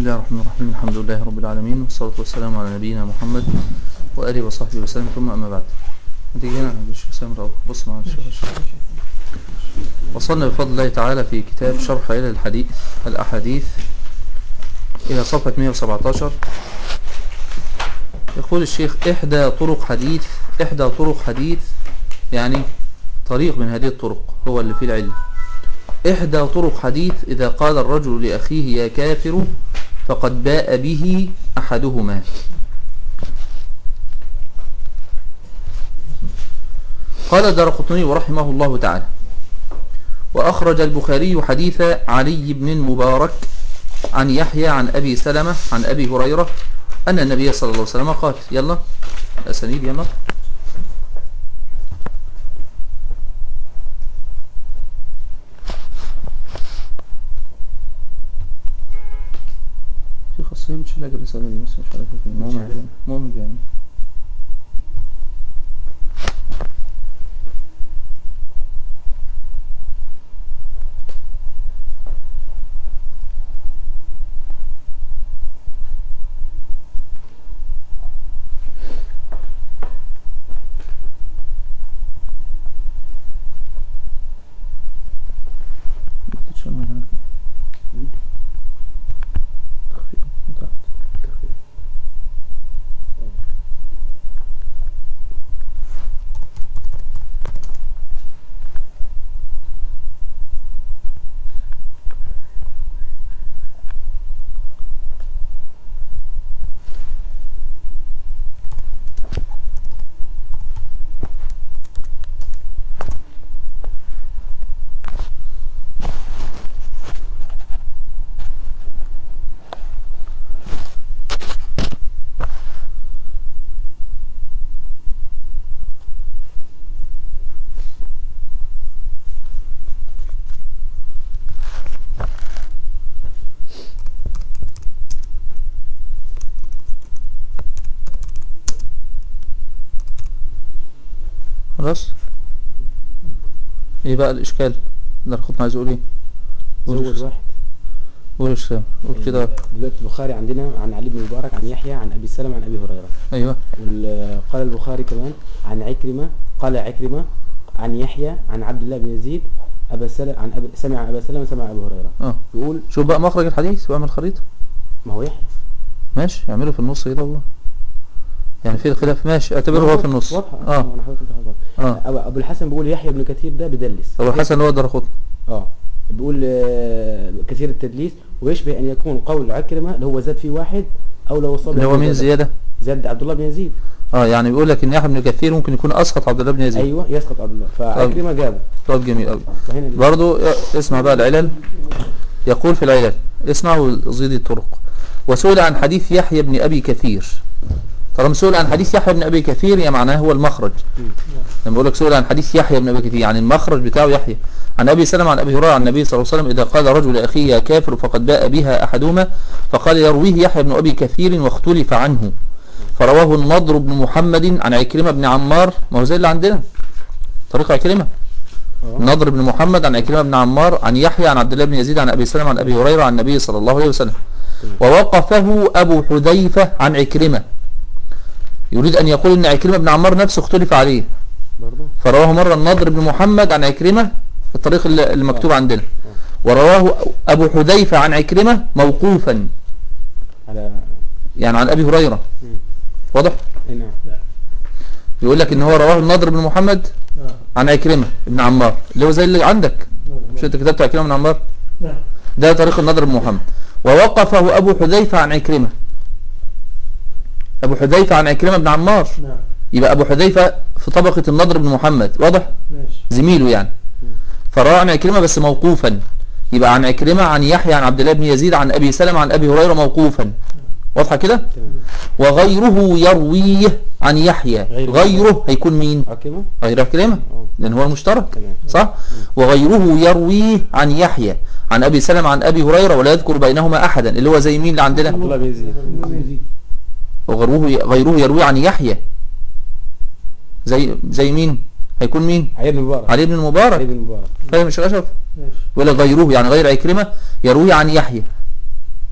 الله الرحمن الرحيم الحمد لله رب العالمين والصلاة والسلام على نبينا محمد وآله وصحبه وسلم ثم أما بعد هتيجي هنا يا شيخ سامر أو بص معنا الشيخ وصلنا بفضل الله تعالى في كتاب شرح إلى الحديث الأحاديث إلى صفحة 117 يقول الشيخ إحدى طرق حديث إحدى طرق حديث يعني طريق من هذه الطرق هو اللي فيه العلم إحدى طرق حديث إذا قال الرجل لأخيه يا كافر فقد باء به أحدهما قال درقطني رحمه الله تعالى وأخرج البخاري حديث علي بن المبارك عن يحيى عن أبي سلمة عن أبي هريرة أن النبي صلى الله عليه وسلم قال يلا أسانيد يلا في خاصية بتشيل لك الرسالة دي بس مش عارف فين مؤمن بيعمل مؤمن بيعمل بتتشال من هنا كده. تخفيف من تحت خلاص ايه بقى الاشكال ده الخط عايز يقول ايه قول زود واحد قول يا شيخ سامر قول كده دلوقتي البخاري عندنا عن علي بن مبارك عن يحيى عن ابي سلمة عن ابي هريره ايوه وال- قال البخاري كمان عن عكرمه قال عكرمه عن يحيى عن عبد الله بن يزيد ابا سلمة عن أبي سمع ابا سلمة سمع ابي هريره اه يقول شوف بقى مخرج الحديث واعمل خريطة ما هو يحيى ماشي اعمله في النص كده هو يعني في الخلاف ماشي اعتبره هو في النص واضحه اه انا حضرتك اه ابو أبو الحسن بيقول يحيى بن كثير ده بيدلس هو الحسن اللي هو درخوت اه بيقول آه، كثير التدليس ويشبه ان يكون قول عكرمه اللي هو زاد فيه واحد او لو وصل اللي هو مين زيادة زاد عبد الله بن يزيد اه يعني بيقول لك ان يحيى بن كثير ممكن يكون اسقط عبد الله بن يزيد ايوه يسقط عبد الله فعكرمه جابه طب جميل قوي فهنا ال- برضو اسمع بقى العلل يقول في العلل اسمع وزيد الطرق وسئل عن حديث يحيى بن أبي كثير طالما سئل عن حديث يحيى بن أبي كثير يعني معناه هو المخرج لما بقول لك سئل عن حديث يحيى بن أبي كثير يعني المخرج بتاعه يحيى عن أبي سلمة عن أبي هريرة عن النبي صلى الله عليه وسلم إذا قال رجل لأخيه يا كافر فقد باء بها أحدهما فقال يرويه يحيى بن أبي كثير واختلف عنه فرواه النضر بن محمد عن عكرمة بن عمار ما هو زي اللي عندنا طريق عكرمة آه. نضر بن محمد عن عكرمة بن عمار عن يحيى عن عبد الله بن يزيد عن أبي سلمة عن أبي هريرة عن النبي صلى الله عليه وسلم ووقفه أبو حذيفة عن عكرمة يريد أن يقول أن عكرمة بن عمار نفسه اختلف عليه برضه فرواه مرة النضر بن محمد عن عكرمة الطريق اللي اللي مكتوب عندنا ورواه أبو حذيفة عن عكرمة موقوفا على يعني عن أبي هريرة مم. واضح اي نعم يقول لك ان هو رواه النضر بن محمد عن عكرمة بن عمار اللي هو زي اللي عندك مش انت كتبت عكرمة بن عمار ده طريق النضر بن محمد ووقفه ابو حذيفة عن عكرمة ابو حذيفة عن عكرمة بن عمار نعم يبقى ابو حذيفة في طبقة النضر بن محمد واضح ماشي زميله يعني فروى عن عكرمة بس موقوفا يبقى عن عكرمة عن يحيى عن عبد الله بن يزيد عن ابي سلمة عن ابي هريرة موقوفا واضحة كده تمام وغيره يرويه عن يحيى غيره. غيره هيكون مين عكرمه غير عكرمة اه لأن هو المشترك تمام صح وغيره يرويه عن يحيى عن أبي سلمة عن أبي هريرة ولا يذكر بينهما أحدا اللي هو زي مين اللي عبد عندنا الله بن يزيد وغيره غيره يروي عن يحيى زي زي مين هيكون مين علي بن مبارك علي بن علي المبارك بن مبارك فاهم مش أشرف ماشي ولا غيره يعني غير عكرمة يروي عن يحيى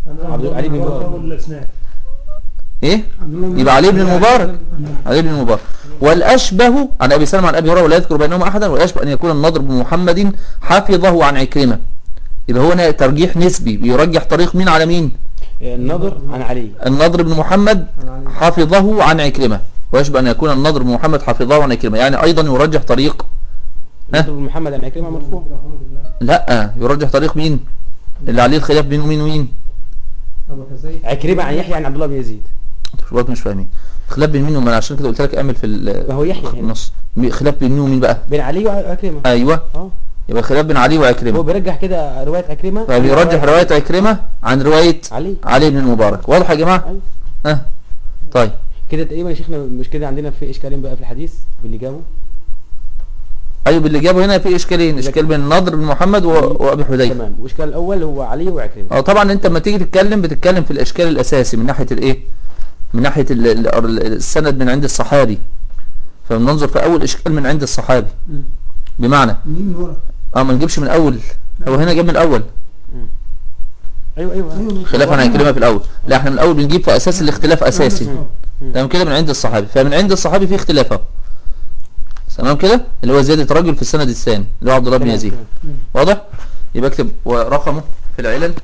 عبد علي بن مبارك. الاسناد ايه عبد الله بن يبقى علي بن مبارك. المبارك علي بن المبارك والاشبه عن ابي سلمة عن ابي هريره ولا يذكر بينهما احدا والاشبه ان يكون النضر بن محمد حفظه عن عكرمه يبقى هو هنا ترجيح نسبي بيرجح طريق مين على مين النضر عن علي النضر بن محمد حفظه عن عكرمه ويشبه ان يكون النضر بن محمد حفظه عن عكرمه يعني ايضا يرجح طريق ها؟ النضر بن محمد عن عكرمة مرفوع لا يرجح طريق مين اللي عليه الخلاف بين مين ومين أبو كزي عكرمة عن يحيى عن عبد الله بن يزيد انتوا برضه مش فاهمين خلاف بين مين ومين عشان كده قلت لك امل في ال- ما هو يحيى هنا. النص مي- خلاف بين مين ومين بقى بين علي وعكرمة ايوه اه يبقى خلاف بين علي هو وعكرمه بيرجح كده رواية عكرمة فبيرجح روايه عكرمه عن روايه علي علي بن المبارك واضح يا جماعه أيوة. ها طيب كده تقريبا يا شيخنا مش كده عندنا في اشكالين بقى في الحديث باللي جابه ايوه باللي جابه هنا في اشكالين اشكال بين النضر بن محمد و... وابي حذيفه تمام والاشكال الاول هو علي وعكرمة اه طبعا انت لما تيجي تتكلم بتتكلم في الاشكال الاساسي من ناحيه الايه من ناحيه ال- ال- ال- السند من عند الصحابي فبننظر في اول اشكال من عند الصحابي مم. بمعنى مين من ورا اه ما نجيبش من الاول هو هنا جاب من الاول ايوه ايوه أيوة. خلاف عن الكلمه في الاول لا احنا من الاول بنجيب في اساس الاختلاف اساسي تمام كده من عند الصحابي فمن عند الصحابي في اختلاف اهو تمام كده اللي هو زياده رجل في السند الثاني اللي هو عبد الله بن تمام، يزيد تمام. واضح يبقى اكتب ورقمه في العلل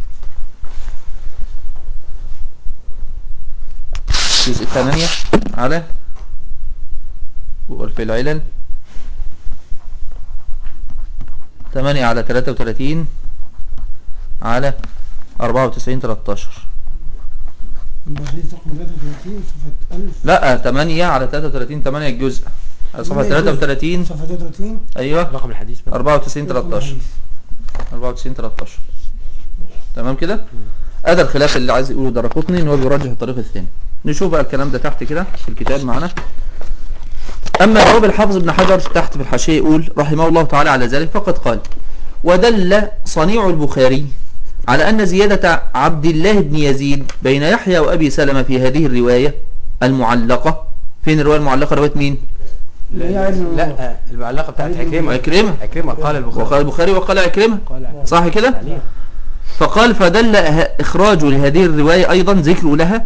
الجزء الثمانية على وفي العلل ثمانية على ثلاثة وثلاثين على أربعة وتسعين تلاتاشر الحديث رقم 33 صفحة 1000 لا ثمانية على ثلاثة وثلاثين ثمانية الجزء على صفحة ثلاثة وثلاثين صفحة 33 أيوة رقم الحديث بقى أربعة وتسعين تلاتاشر 94 13 تمام كده ادي الخلاف اللي عايز يقوله درقطني ان هو بيرجح الطريق الثاني نشوف بقى الكلام ده تحت كده في الكتاب معانا اما جواب الحافظ ابن حجر تحت في الحاشيه يقول رحمه الله تعالى على ذلك فقد قال ودل صنيع البخاري على ان زياده عبد الله بن يزيد بين يحيى وابي سلمة في هذه الروايه المعلقه فين الروايه المعلقه روايه مين اللي هي علم لا المعلقة بتاعت عكرمة عكرمه عكرمة قال البخاري وقال البخاري وقال عكرمه قال صح كده علي فقال فدل ه- إخراج لهذه الرواية أيضا ذكر لها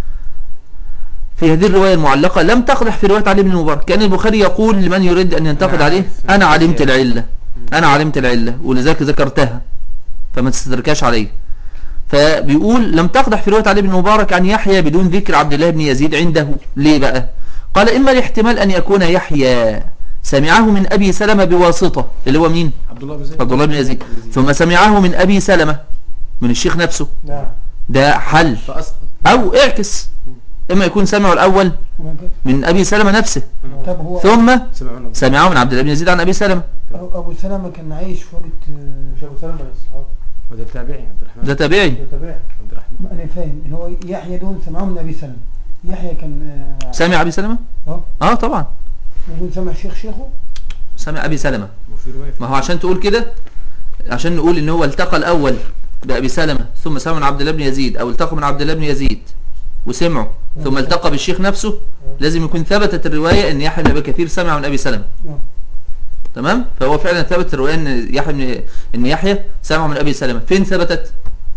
في هذه الرواية المعلقة لم تقدح في رواية علي بن المبارك كان البخاري يقول لمن يريد أن ينتقد أنا عليه عارف. أنا علمت العلة أنا علمت العلة ولذلك ذكرتها فما تستدركاش عليه فبيقول لم تقدح في رواية علي بن المبارك عن يحيى بدون ذكر عبد الله بن يزيد عنده ليه بقى قال إما الاحتمال أن يكون يحيى سمعه من أبي سلمة بواسطة اللي هو مين عبد الله بن زيد عبد الله بن يزيد ثم سمعه من أبي سلمة من الشيخ نفسه نعم ده حل فأسقط او اعكس اما يكون سمعه الاول وما كان- من ابي سلمة نفسه طب هو ثم سمعونا سمعه من عبد الله بن يزيد عن ابي سلمة أبو أبو سلمة كان عايش في وقت آه، مش ابو سلمة من الصحابة وده التابعي عبد الرحمن ده تابعي تابعي عبد الرحمن ما انا فاهم ان هو يحيى دول سمعوه من ابي سلمة يحيى كان آه، سمع ابي سلمة اه اه طبعا يقول سمع شيخ شيخه سمع ابي سلمة وفي رواية ما هو عشان تقول كده عشان نقول ان هو التقى الاول بابي سلمة ثم سمع من عبد الله بن يزيد او التقى من عبد الله بن يزيد وسمعه ثم التقى بالشيخ نفسه لازم يكون ثبتت الرواية ان يحيى بن ابي كثير سمع من ابي سلمة اه تمام فهو فعلا ثبت الرواية ان يحيى بن ان يحيى سمع من ابي سلمة فين ثبتت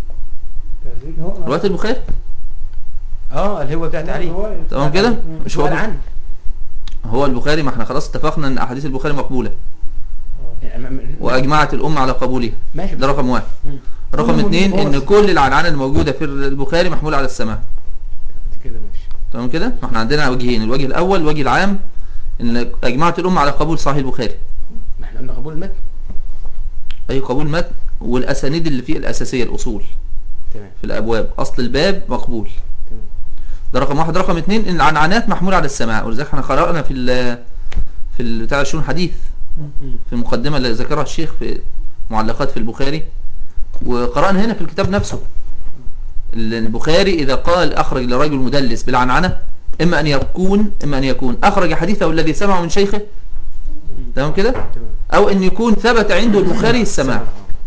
هو- رواية البخاري اه اللي هو بتاعت علي تمام كده مش هو سؤال عنه هو البخاري ما احنا خلاص اتفقنا ان احاديث البخاري مقبولة يعني م- م- واجمعت الامة على قبولها ماشي ده رقم واحد مم. رقم كل اثنين موجود ان خلاص. كل العنعنة الموجودة في البخاري محمولة على السماع كده ماشي تمام كده ما احنا عندنا وجهين الوجه الاول الوجه العام ان اجمعت الامة على قبول صحيح البخاري ما احنا قلنا قبول المتن اي قبول متن والاسانيد اللي فيه الاساسية الاصول تمام في الابواب اصل الباب مقبول تمام ده رقم واحد رقم اثنين ان العنعنات محمولة على السماع ولذلك احنا قرأنا في ال في ال- بتاع الشؤون حديث مم. في المقدمة اللي ذكرها الشيخ في معلقات في البخاري وقرأنا هنا في الكتاب نفسه ال- البخاري إذا قال أخرج لرجل مدلس بالعنعنة إما أن يكون إما أن يكون أخرج حديثه الذي سمعه من شيخه تمام كده تمام أو أن يكون ثبت عنده البخاري السماع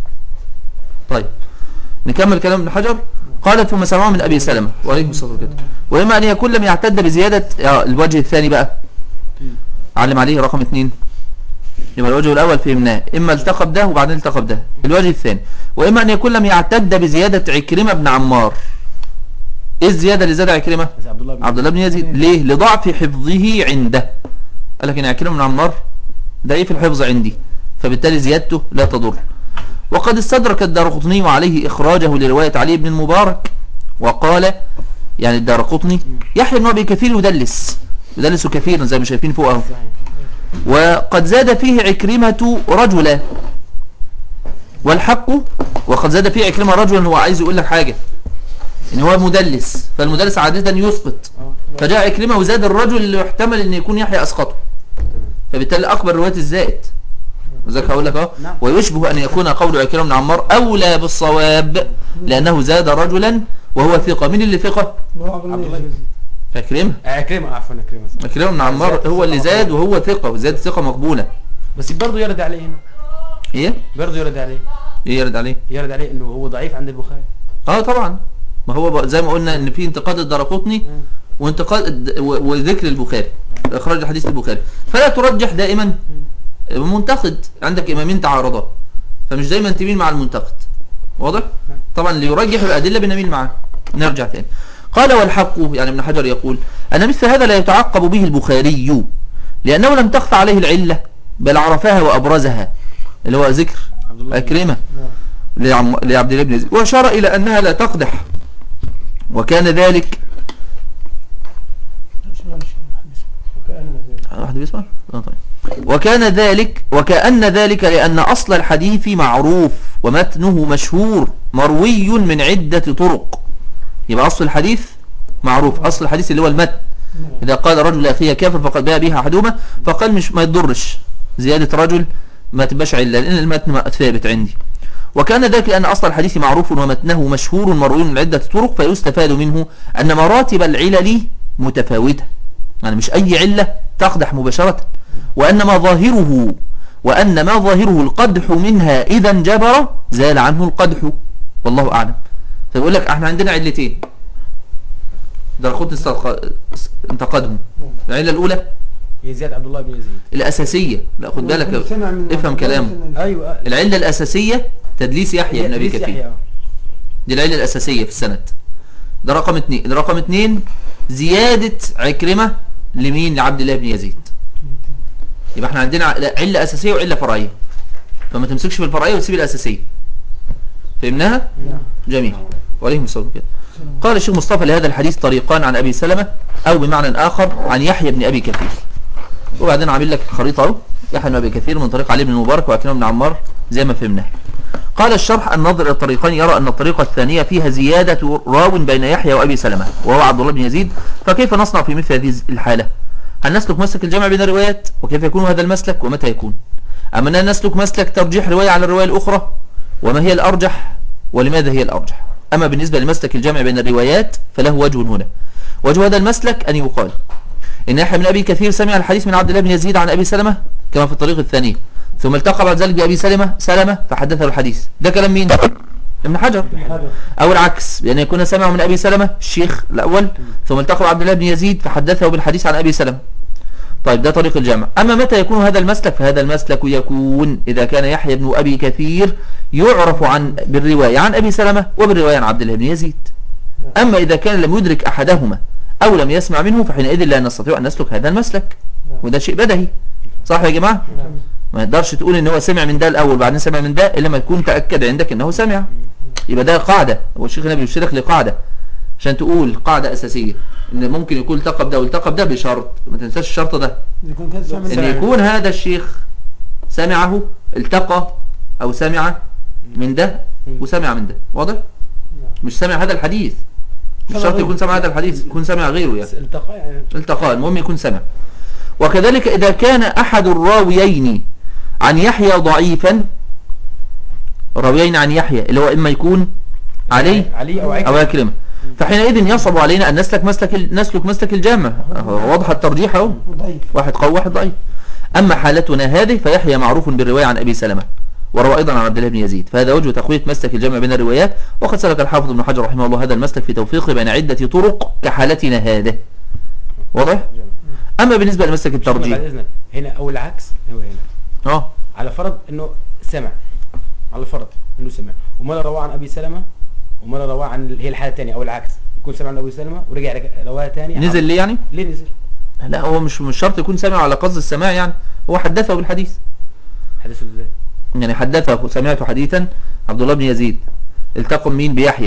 طيب نكمل كلام ابن حجر قال ثم سمعه من أبي سلمة وعليكم الصلاة والسلام وإما أن يكون لم يعتد بزيادة آه، الوجه الثاني بقى علم عليه رقم اثنين يبقى الوجه الأول فهمناه إما التقى بده وبعدين التقى بده الوجه الثاني وإما أن يكون لم يعتد بزيادة عكرمة بن عمار إيه الزيادة اللي زاد عكرمة بس عبد الله بن عبد الله بن يزيد ليه لضعف حفظه عنده قال لك ان عكرمه بن عمار ده ايه في الحفظ عندي فبالتالي زيادته لا تضر وقد استدرك الدارقطني عليه اخراجه لروايه علي بن المبارك وقال يعني الدارقطني يحيى بن ابي كثير يدلس يدلس كثيرا زي ما شايفين فوق اهو صحيح وقد زاد فيه عكرمة رجلا والحق وقد زاد فيه عكرمة رجلا هو عايز يقول لك حاجة ان هو مدلس فالمدلس عادة يسقط اه فجاء عكرمة وزاد الرجل اللي يحتمل ان يكون يحيى اسقطه تمام فبالتالي اكبر رواية الزائد وذلك هقول لك اهو نعم. ويشبه ان يكون قول عكرمة بن عمار اولى بالصواب لانه زاد رجلا وهو ثقة مين اللي ثقة اللي هو عبد عبد الله الله بن بن يزيد عكرمة آه، عكرمة عفوا عكرمة صح. عكرمة بن عمار زاد هو اللي ثقة زاد مقبولة. وهو ثقة وزاد ثقة مقبولة بس برضه يرد عليه هنا ايه برضه يرد عليه ايه يرد عليه يرد عليه انه هو ضعيف عند البخاري اه طبعا ما هو بقى زي ما قلنا ان في انتقاد الدرقطني مم. وانتقاد الد- و- وذكر البخاري اخراج الحديث البخاري فلا ترجح دائما منتقد عندك امامين تعارضا فمش دايما تميل مع المنتقد واضح نعم. طبعا اللي يرجح الادله بنميل معاه نرجع تاني قال والحق يعني ابن حجر يقول ان مثل هذا لا يتعقب به البخاري لانه لم تخفى عليه العله بل عرفها وابرزها اللي هو ذكر عبد الله بن اكرمه نعم. لعم... لعبد الله بن يزيد وأشار إلى أنها لا تقدح وكان ذلك وكأن ذلك واحد بيسمع؟ آه طيب. وكان ذلك وكأن ذلك لأن أصل الحديث معروف ومتنه مشهور مروي من عدة طرق يبقى أصل الحديث معروف أصل الحديث اللي هو المتن نعم. إذا قال رجل أخيه كافر فقد باء بها أحدهما فقال مش ما يضرش زيادة رجل ما تبقاش علة لأن المتن ثابت عندي وكان ذلك لأن أصل الحديث معروف ومتنه مشهور مروي من عدة طرق فيستفاد منه أن مراتب العلل متفاوتة يعني مش أي علة تقدح مباشرة وأن ما ظاهره وأن ما ظاهره القدح منها إذا انجبر زال عنه القدح والله أعلم فيقول لك احنا عندنا علتين درقوت انتقدهم العلة الأولى هي زياد عبد الله بن يزيد الأساسية لا خد بالك سمع من افهم عبد الله كلامه بن- ايوه العلة الأساسية تدليس يحيى بن أبي تدليس كثير يحيى، آه. دي العلة الأساسية في السند ده رقم اتنين ده رقم اتنين زيادة عكرمة لمين لعبد الله بن يزيد يبقى احنا عندنا ع- علة أساسية وعلة فرعية فما تمسكش في الفرعية وتسيب الأساسية فهمناها؟ نعم جميل وعليكم السلام كده قال الشيخ مصطفى لهذا الحديث طريقان عن أبي سلمة أو بمعنى آخر عن يحيى بن أبي كثير وبعدين عامل لك خريطة اهو يحيى بن أبي كثير من طريق علي بن المبارك وعكرمة بن عمار زي ما فهمناه قال الشرح النظر إلى الطريقين يرى أن الطريقة الثانية فيها زيادة راو بين يحيى وأبي سلمة وهو عبد الله بن يزيد فكيف نصنع في مثل هذه الحالة هل نسلك مسلك الجمع بين الروايات وكيف يكون هذا المسلك ومتى يكون أم أننا نسلك مسلك ترجيح رواية على الرواية الأخرى وما هي الأرجح ولماذا هي الأرجح أما بالنسبة لمسلك الجمع بين الروايات فله وجه هنا وجه هذا المسلك أن يقال إن يحيى بن أبي كثير سمع الحديث من عبد الله بن يزيد عن أبي سلمة كما في الطريق الثاني ثم التقى بعد ذلك بأبي سلمة سلمة فحدثه الحديث ده كلام مين؟ ابن حجر هذا أو العكس بأن يكون سمع من أبي سلمة الشيخ الأول ثم التقى عبد الله بن يزيد فحدثه بالحديث عن أبي سلمة طيب ده طريق الجمع أما متى يكون هذا المسلك فهذا المسلك يكون إذا كان يحيى بن أبي كثير يعرف عن بالرواية عن أبي سلمة وبالرواية عن عبد الله بن يزيد أما إذا كان لم يدرك أحدهما أو لم يسمع منه فحينئذ لا نستطيع أن نسلك هذا المسلك وده شيء بدهي صح يا جماعة ما يقدرش تقول ان هو سمع من ده الاول بعدين سمع من ده الا ما تكون تاكد عندك انه سمع يبقى ده قاعده هو الشيخ هنا بيشير لقاعده عشان تقول قاعده اساسيه ان ممكن يكون التقى بده والتقى بده بشرط ما تنساش الشرط ده إذا كنت تسمع من ان سمع. يكون هذا الشيخ سمعه التقى او سمع من ده وسمع من ده واضح مش سمع هذا الحديث مش سمع شرط غيره. يكون سمع هذا الحديث يكون سمع غيره يعني بس التقى يعني التقاء المهم يكون سمع وكذلك إذا كان أحد الراويين عن يحيى ضعيفا راويين عن يحيى اللي هو إما يكون علي علي او أو عكرمة يكرمه فحينئذ يصعب علينا أن نسلك مسلك ال- نسلك مسلك الجامع واضح الترجيح أهو ضعيف واحد قوي واحد ضعيف أما حالتنا هذه فيحيى معروف بالرواية عن أبي سلمة وروى أيضا عن عبد الله بن يزيد فهذا وجه تقوية مسلك الجمع بين الروايات وقد سلك الحافظ ابن حجر رحمه الله هذا المسلك في توفيقه بين عدة طرق كحالتنا هذه واضح؟ أما بالنسبة لمسلك بعد الترجيح اذنك هنا او العكس هو هنا اه على فرض انه سمع على الفرض انه سمع ومره رواه عن ابي سلمه ومره رواه عن هي الحاله الثانيه او العكس يكون سمع عن ابي سلمه ورجع رك- رواها ثاني نزل ليه يعني ليه نزل لا هو مش مش شرط يكون سامع على قصد السماع يعني هو حدثه بالحديث حدثه ازاي يعني حدثه سمعت حديثا عبد الله بن يزيد التقى مين بيحيى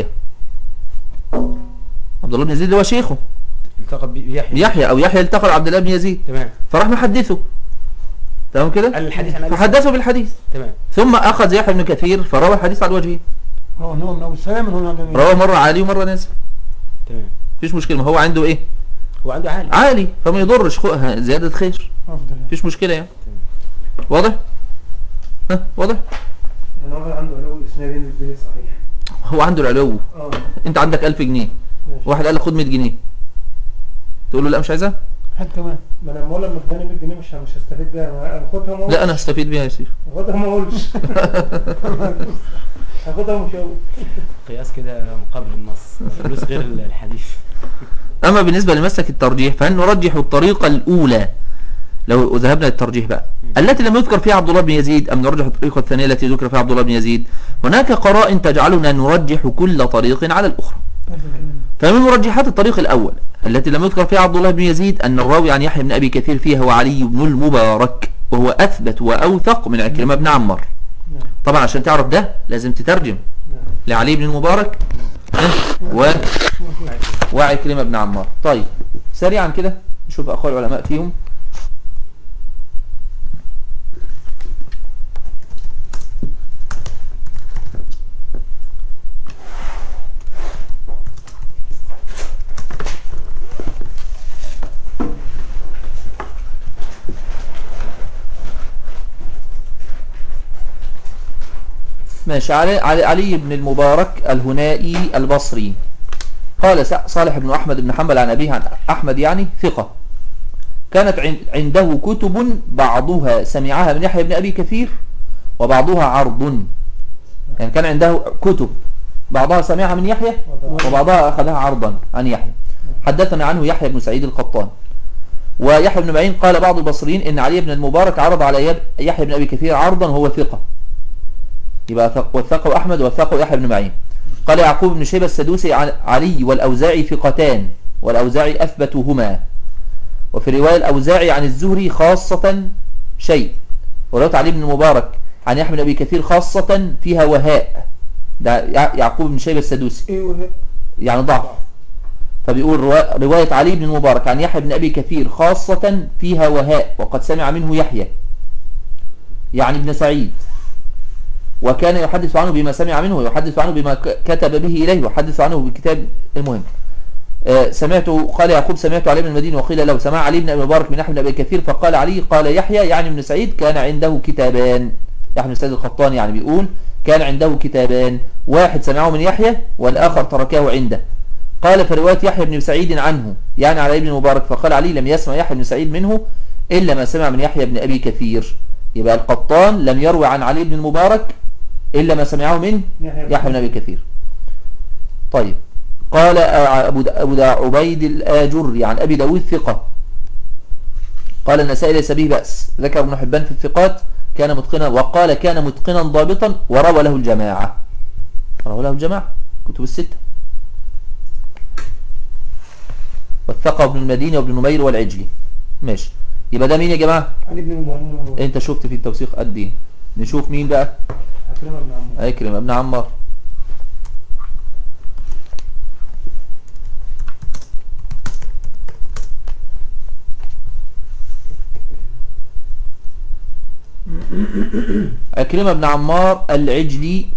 عبد الله بن يزيد هو شيخه التقى بيحيى يحيى او يحيى التقى بعبد الله بن يزيد تمام فراح محدثه تمام كده قال الحديث عن ابي سلمة. فحدثه بالحديث تمام ثم اخذ يحيى بن كثير فروى الحديث على الوجهين هو هو من ابو السلام هو من عبد روى مره عالي ومره نازل تمام مفيش مشكله ما هو عنده ايه هو عنده عالي عالي فما يضرش خو- ها، زياده خير افضل يعني. مفيش مشكله يعني واضح ها واضح يعني هو عنده علو اسنادين الدنيا صحيح هو عنده العلو اه انت عندك 1000 جنيه ماشي واحد قال لك خد 100 جنيه تقول له لا مش عايزها حد كمان ما انا لما لما اداني 100 جنيه مش مش هستفيد بيها انا هاخدها ما لا انا هستفيد بيها يا سيف هاخدها ما اقولش هاخدها مش هقول قياس كده مقابل النص فلوس غير الحديث اما بالنسبه لمسلك الترجيح فهل نرجح الطريقه الاولى لو ذهبنا للترجيح بقى التي لم يذكر فيها عبد الله بن يزيد ام نرجح الطريقه الثانيه التي ذكر فيها عبد الله بن يزيد هناك قرائن تجعلنا نرجح كل طريق على الاخرى فمن مرجحات الطريق الأول التي لم يذكر فيها عبد الله بن يزيد أن الراوي عن يحيى بن أبي كثير فيها هو علي بن المبارك وهو أثبت وأوثق من عكرمة بن عمار نعم طبعا عشان تعرف ده لازم تترجم نعم لعلي بن المبارك ها، و وعكرمة بن عمار طيب سريعا كده نشوف أقوال العلماء فيهم ماشي علي, علي, علي بن المبارك الهنائي البصري قال س- صالح بن أحمد بن حنبل عن أبيه عن أحمد يعني ثقة كانت عن- عنده كتب بعضها سمعها من يحيى بن أبي كثير وبعضها عرض يعني كان عنده كتب بعضها سمعها من يحيى وبعضها أخذها عرضا عن يحيى حدثنا عنه يحيى بن سعيد القطان ويحيى بن معين قال بعض البصريين إن علي بن المبارك عرض على يد- يحيى بن أبي كثير عرضا وهو ثقة يبقى ثق- وثقه أحمد وثقه يحيى بن معين قال يعقوب بن شيبة السدوسي عن علي والأوزاعي ثقتان والأوزاعي أثبتهما وفي رواية الأوزاعي عن الزهري خاصة شيء ورواية علي بن المبارك عن يحيى بن أبي كثير خاصة فيها وهاء ده يع- يعقوب بن شيبة السدوسي ايه وهي يعني ضعف فبيقول روا- رواية علي بن المبارك عن يحيى بن أبي كثير خاصة فيها وهاء وقد سمع منه يحيى يعني ابن سعيد وكان يحدث عنه بما سمع منه ويحدث عنه بما ك- كتب به إليه ويحدث عنه بكتاب المهم آه، سمعت قال يعقوب سمعت علي بن المدينة وقيل له سمع علي بن أبي مبارك من يحيى بن أبي كثير فقال علي قال يحيى يعني ابن سعيد كان عنده كتابان يحيى بن سعيد القطان يعني بيقول كان عنده كتابان واحد سمعه من يحيى والآخر تركه عنده قال في رواية يحيى بن سعيد عنه يعني علي بن مبارك فقال علي لم يسمع يحيى بن سعيد منه إلا ما سمع من يحيى بن أبي كثير يبقى القطان لم يروي عن علي بن المبارك إلا ما سمعه من يحيى بن أبي كثير طيب قال أبو دا أبو دا عبيد الآجري عن أبي داود ثقة قال النسائي ليس به بأس ذكر ابن حبان في الثقات كان متقنا وقال كان متقنا ضابطا وروى له الجماعة روى له الجماعة كتب الستة والثقة ابن المدينة وابن نمير والعجلي ماشي يبقى ده مين يا جماعة علي بن مبارك انت شفت في التوثيق قد ايه نشوف مين بقى عكرمة بن عمرو اكرم ابن عمار أكرمة بن عمار العجلي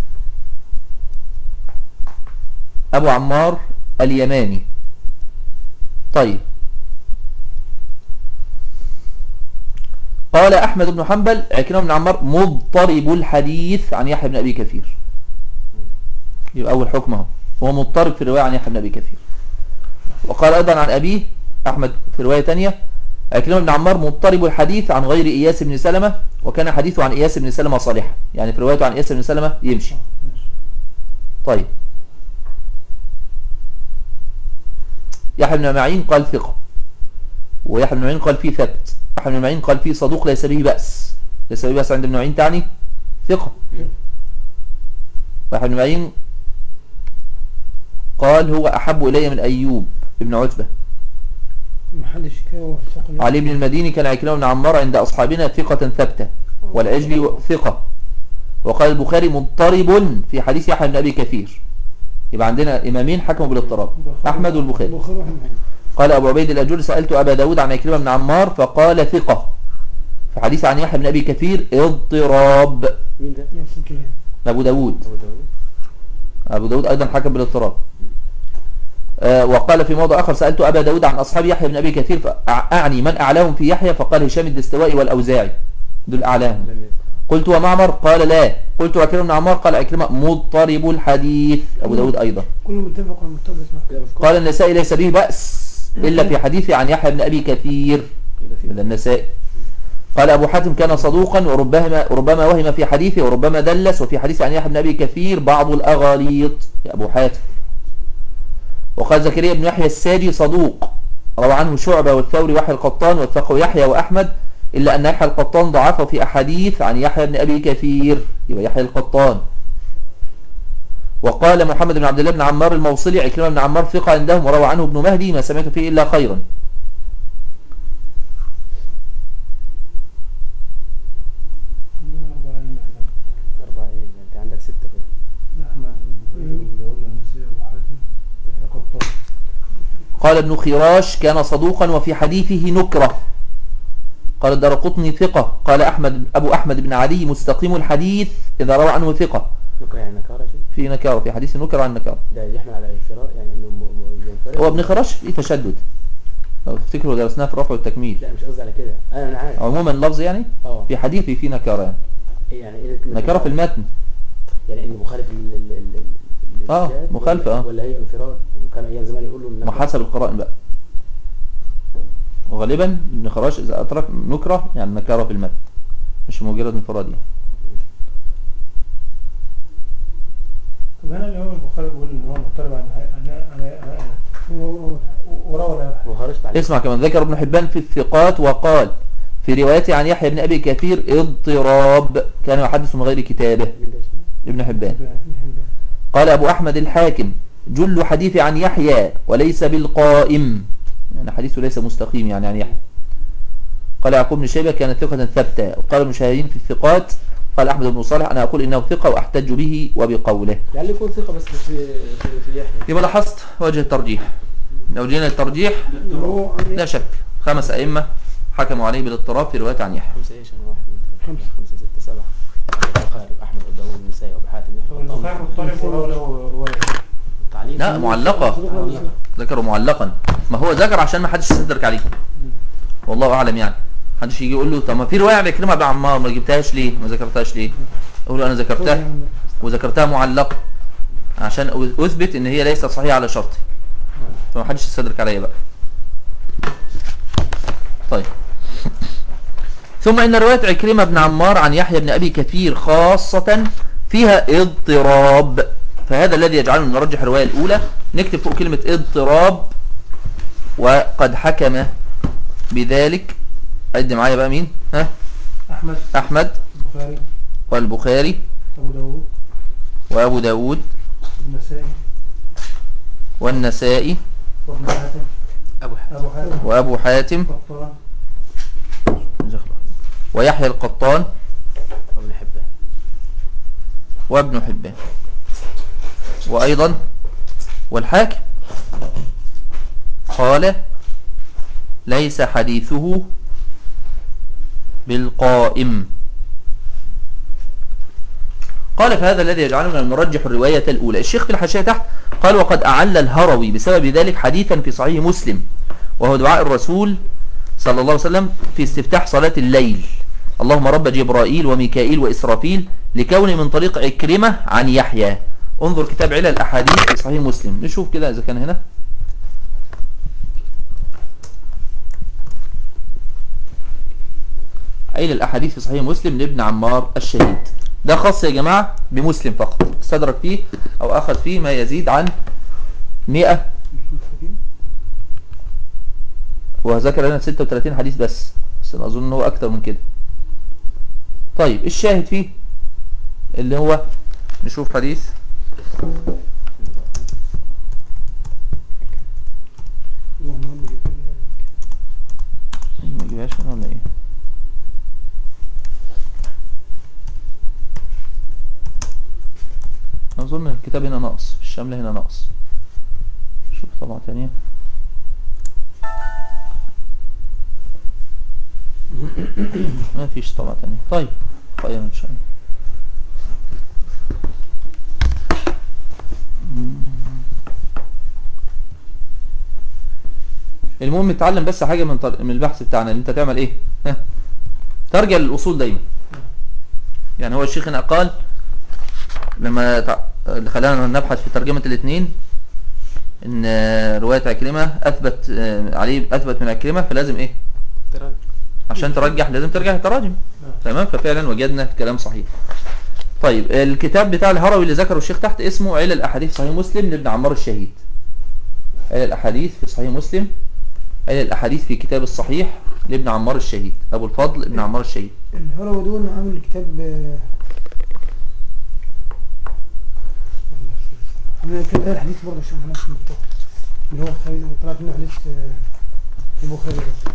أبو عمار اليماني طيب قال أحمد بن حنبل عكرمة بن عمار مضطرب الحديث عن يحيى بن أبي كثير يبقى أول حكم اهو هو مضطرب في الرواية عن يحيى بن أبي كثير وقال أيضا عن أبيه أحمد في رواية تانية عكرمة بن عمار مضطرب الحديث عن غير إياس بن سلمة وكان حديثه عن إياس بن سلمة صالحا يعني في روايته عن إياس بن سلمة يمشي طيب يحيى بن معين قال ثقة ويحيى بن معين قال فيه ثبت يحيى بن معين قال فيه صدوق ليس به بأس ليس به بأس عند ابن معين تعني ثقة ويحيى بن معين قال هو أحب إلي من أيوب ابن عتبة ما حدش كده وثق له. علي بن المديني كان عكرمة بن عمار عند أصحابنا ثقة ثبتة والعجلي ثقة وقال البخاري مضطرب في حديث يحيى بن أبي كثير يبقى عندنا إمامين حكموا بالاضطراب أحمد والبخاري البخاري واحد معين. قال أبو عبيد الأجور سألت أبا داود عن عكرمة بن عمار فقال ثقة في حديث عن يحيى بن أبي كثير اضطراب مين ده؟ نفس الكلام أبو داود أبو داود أبو داود أيضا حكم بالاضطراب آه، وقال في موضع آخر سألت أبا داود عن أصحاب يحيى بن أبي كثير فأعني من أعلاهم في يحيى فقال هشام الدستوائي والأوزاعي دول أعلاهم لم يذكر قلت ومعمر قال لا قلت عكرمة بن عمار قال عكرمة مضطرب الحديث أبو داود أيضا كله متفق ومتفق كده مذكور قال النسائي ليس به بأس إلا في حديثه عن يحيى بن أبي كثير يبقى في هذا النسائي قال أبو حاتم كان صدوقا وربما ربما وهم في حديثه وربما دلس وفي حديث عن يحيى بن أبي كثير بعض الأغاليط يا أبو حاتم وقال زكريا بن يحيى السادي صدوق روى عنه شعبة والثوري وحي القطان واتفقوا يحيى وأحمد إلا أن يحيى القطان ضعفه في أحاديث عن يحيى بن أبي كثير يبقى يحيى القطان وقال محمد بن عبد الله بن عمار الموصلي عكرمة بن عمار ثقة عندهم وروى عنه ابن مهدي ما سمعت فيه إلا خيرا عندنا أربعة أئمة كده أربعة إيه يعني أنت عندك ستة كده أحمد والبخاري وأبو داود والنسائي وأبو حاتم والقطان قال ابن خراش كان صدوقا وفي حديثه نكرة قال الدرقطني ثقة قال أحمد أبو أحمد بن علي مستقيم الحديث إذا روى عنه ثقة نكرة يعني نكارة شيء في نكارة في حديث نكرة عن نكارة ده يحمل على الانفراد يعني إنه م- م- ينفرد هو ابن خراش فيه تشدد لو تفتكروا درسناه في الرفع والتكميل لا مش قصدي على كده أنا أنا عارف عموما اللفظ يعني اه في حديثه في نكارة يعني إيه يعني إيه نكارة في المتن يعني إنه مخالف لل لل- لل- آه، للإرشاد مخالفة، ولا- آه. ولا هي انفراد وكانوا أيام زمان يقولوا إن وحسب القرائن بقى وغالبا ابن خراش إذا أترك نكرة يعني نكارة في المتن مش مجرد انفراد يعني طب هنا الإمام البخاري بيقول إن هو مضطرب عن عن عن عن- هو هو وروى لا يحيى وخرجت عليه اسمع كمان ذكر ابن حبان في الثقات وقال في روايته عن يحيى بن أبي كثير اضطراب كان يحدث من غير كتابه مين ده اسمه؟ ابن حبان بن قال أبو أحمد الحاكم جل حديث عن يحيى وليس بالقائم يعني حديثه ليس مستقيم يعني عن يحيى قال يعقوب بن شيبة كانت ثقة ثابتة وقال المشاهدين في الثقات قال أحمد بن صالح أنا أقول إنه ثقة وأحتج به وبقوله لعل يكون ثقة بس في في, في يحيى يبقى لاحظت وجه الترجيح لو جينا الترجيح هو لا شك خمس أئمة حكموا عليه بالاضطراب في رواية عن يحيى خمسة ايش انا واحد اثنين ثلاثة خمسة ستة سبعة البخاري واحمد وداوود والنسائي وابو حاتم طب البخاري مضطرب وروى له رواية التعليم لا معلقة معلقة. ذكروا معلقا ما هو ذكر عشان ما حدش يصدرك عليه والله اعلم يعني محدش يجي يقول له طب ما في روايه عن عكرمه بن عمار ما جبتهاش ليه ما ذكرتهاش ليه اقول له انا ذكرتها وذكرتها معلقه عشان اثبت ان هي ليست صحيحه على شرطي فما حدش يصدرك عليا بقى طيب ثم ان روايه عكرمه بن عمار عن يحيى بن ابي كثير خاصه فيها اضطراب فهذا الذي يجعلنا نرجح الروايه الاولى نكتب فوق كلمه اضطراب وقد حكم بذلك عد معايا بقى مين ها أحمد احمد البخاري والبخاري أبو داود وابو داود النسائي والنسائي وابن حاتم ابو حاتم أبو حاتم وابو حاتم قطان ويحيى القطان وابن حبان وابن حبان وايضا والحاكم قال ليس حديثه بالقائم قال فهذا الذي يجعلنا نرجح الرواية الأولى الشيخ في الحاشية تحت قال وقد أعل الهروي بسبب ذلك حديثا في صحيح مسلم وهو دعاء الرسول صلى الله عليه وسلم في استفتاح صلاة الليل اللهم رب جبرائيل وميكائيل وإسرافيل لكون من طريق عكرمة عن يحيى انظر كتاب علل الأحاديث في صحيح مسلم نشوف كده إذا كان هنا علل الأحاديث في صحيح مسلم لابن عمار الشهيد ده خاص يا جماعة بمسلم فقط استدرك فيه أو أخذ فيه ما يزيد عن 100 وذكر لنا 36 حديث بس بس أنا أظن هو أكتر من كده طيب الشاهد فيه اللي هو نشوف حديث اللهم رب يجيب لنا ما يجيبهاش هنا ولا ايه اظن الكتاب هنا ناقص في الشمل هنا ناقص شوف طبعا تانية ما فيش طبعا تانية طيب طيب ان شاء الله المهم تتعلم بس حاجة من طر... من البحث بتاعنا اللي انت تعمل ايه ها ترجع للأصول دايما يعني هو الشيخ هنا قال لما تع... اللي خلانا نبحث في ترجمة الاثنين ان آه، رواية عكرمة اثبت آه، عليه اثبت من عكرمة فلازم ايه تراجع عشان ترجح لازم ترجع التراجم تمام ففعلا وجدنا كلام صحيح طيب الكتاب بتاع الهروي اللي ذكره الشيخ تحت اسمه علل الاحاديث صحيح مسلم لابن عمار الشهيد علل الاحاديث في صحيح مسلم علل الاحاديث في كتاب الصحيح لابن عمار الشهيد ابو الفضل ابن عمار الشهيد الهروي دول عامل كتاب آه، عامل كتاب غير حديث برضه عشان نفس المحتوى اللي هو خريج طلعت منه حديث آه، البخاري ده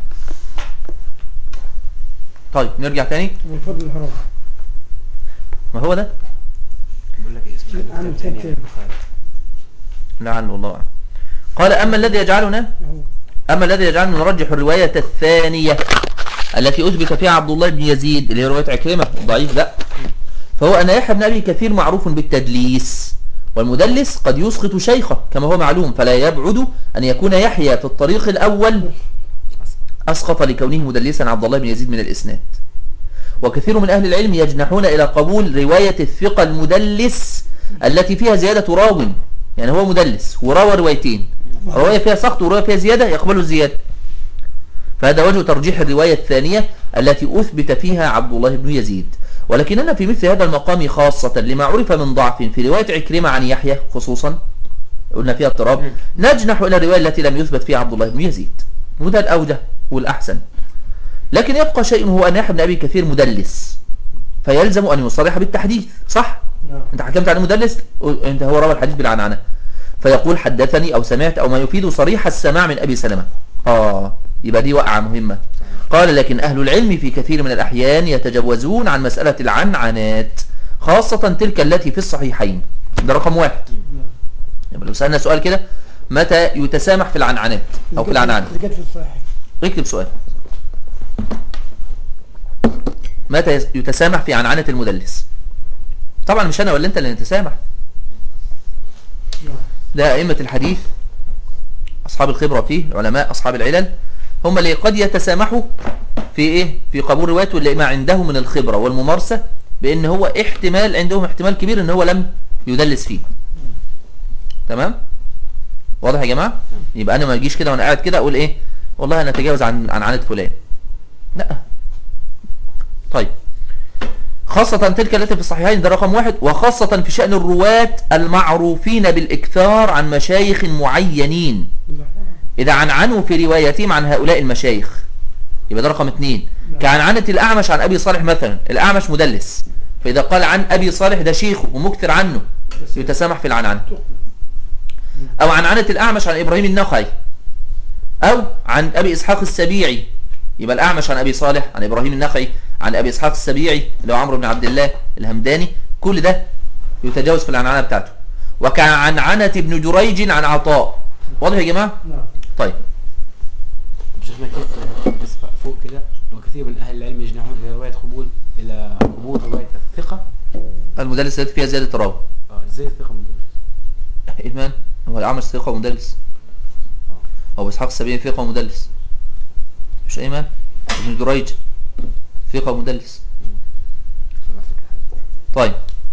طيب نرجع تاني ابو الفضل الهروي ما هو ده بقول لك اسم عامل كتاب تاني كتاب عن البخاري لعل والله أعلم. قال اما الذي يجعلنا اهو أما الذي يجعلنا نرجح الرواية الثانية التي أثبت فيها عبد الله بن يزيد اللي هي رواية عكرمة ضعيف لا فهو أن يحيى بن أبي كثير معروف بالتدليس والمدلس قد يسقط شيخه كما هو معلوم فلا يبعد أن يكون يحيى في الطريق الأول أسقط لكونه مدلسا عبد الله بن يزيد من الإسناد وكثير من أهل العلم يجنحون إلى قبول رواية الثقة المدلس التي فيها زيادة راو يعني هو مدلس وراوى روايتين رواية فيها سقط ورواية فيها زيادة يقبل الزيادة فهذا وجه ترجيح الرواية الثانية التي أثبت فيها عبد الله بن يزيد ولكننا في مثل هذا المقام خاصة لما عرف من ضعف في رواية عكرمة عن يحيى خصوصا قلنا فيها اضطراب نجنح إلى الرواية التي لم يثبت فيها عبد الله بن يزيد وده الأوجه والأحسن لكن يبقى شيء هو أن يحيى بن أبي كثير مدلس فيلزم أن يصرح بالتحديث صح؟ نعم انت حكمت على مدلس انت هو روى الحديث بالعنعنة فيقول حدثني او سمعت او ما يفيد صريح السماع من ابي سلمة اه يبقى دي وقعة مهمة قال لكن اهل العلم في كثير من الاحيان يتجاوزون عن مسألة العنعنات خاصة تلك التي في الصحيحين ده رقم واحد يبقى لو سألنا سؤال كده متى يتسامح في العنعنات او في العنعنة اللي كانت في الصحيح اكتب سؤال متى يس- يتسامح في عنعنة المدلس طبعا مش انا ولا انت اللي نتسامح ده أئمة الحديث أصحاب الخبرة فيه علماء أصحاب العلل هم اللي قد يتسامحوا في إيه في قبول روايته اللي ما عندهم من الخبرة والممارسة بأن هو احتمال عندهم احتمال كبير أن هو لم يدلس فيه تمام واضح يا جماعة يبقى أنا ما أجيش كده وأنا قاعد كده أقول إيه والله أنا أتجاوز عن عن عنة فلان لا طيب خاصة تلك التي في الصحيحين ده رقم واحد وخاصة في شأن الرواة المعروفين بالإكثار عن مشايخ معينين إذا عنعنوا في روايتهم عن هؤلاء المشايخ يبقى ده رقم اثنين كعنعنة الأعمش عن أبي صالح مثلا الأعمش مدلس فإذا قال عن أبي صالح ده شيخه ومكثر عنه يتسامح في العنعنة أو عنعنة الأعمش عن إبراهيم النخعي أو عن أبي إسحاق السبيعي يبقى الأعمش عن أبي صالح عن إبراهيم النخعي عن أبي إسحاق السبيعي اللي هو عمرو بن عبد الله الهمداني كل ده يتجاوز في العنعنة بتاعته وكعنعنة ابن جريج عن عطاء واضح يا جماعة نعم طيب شيخنا كيف بس فوق كده وكثير من اهل العلم يجنحون الى روايه قبول الى قبول روايه الثقه المدلس التي فيها زيادة راوي اه ازاي الثقه مدرس إيمان هو الأعمش ثقة ومدلس أو إسحاق السبيعي ثقة ومدلس مش إيمان ابن جريج ثقة ومدلس سمع فكره حلوة. طيب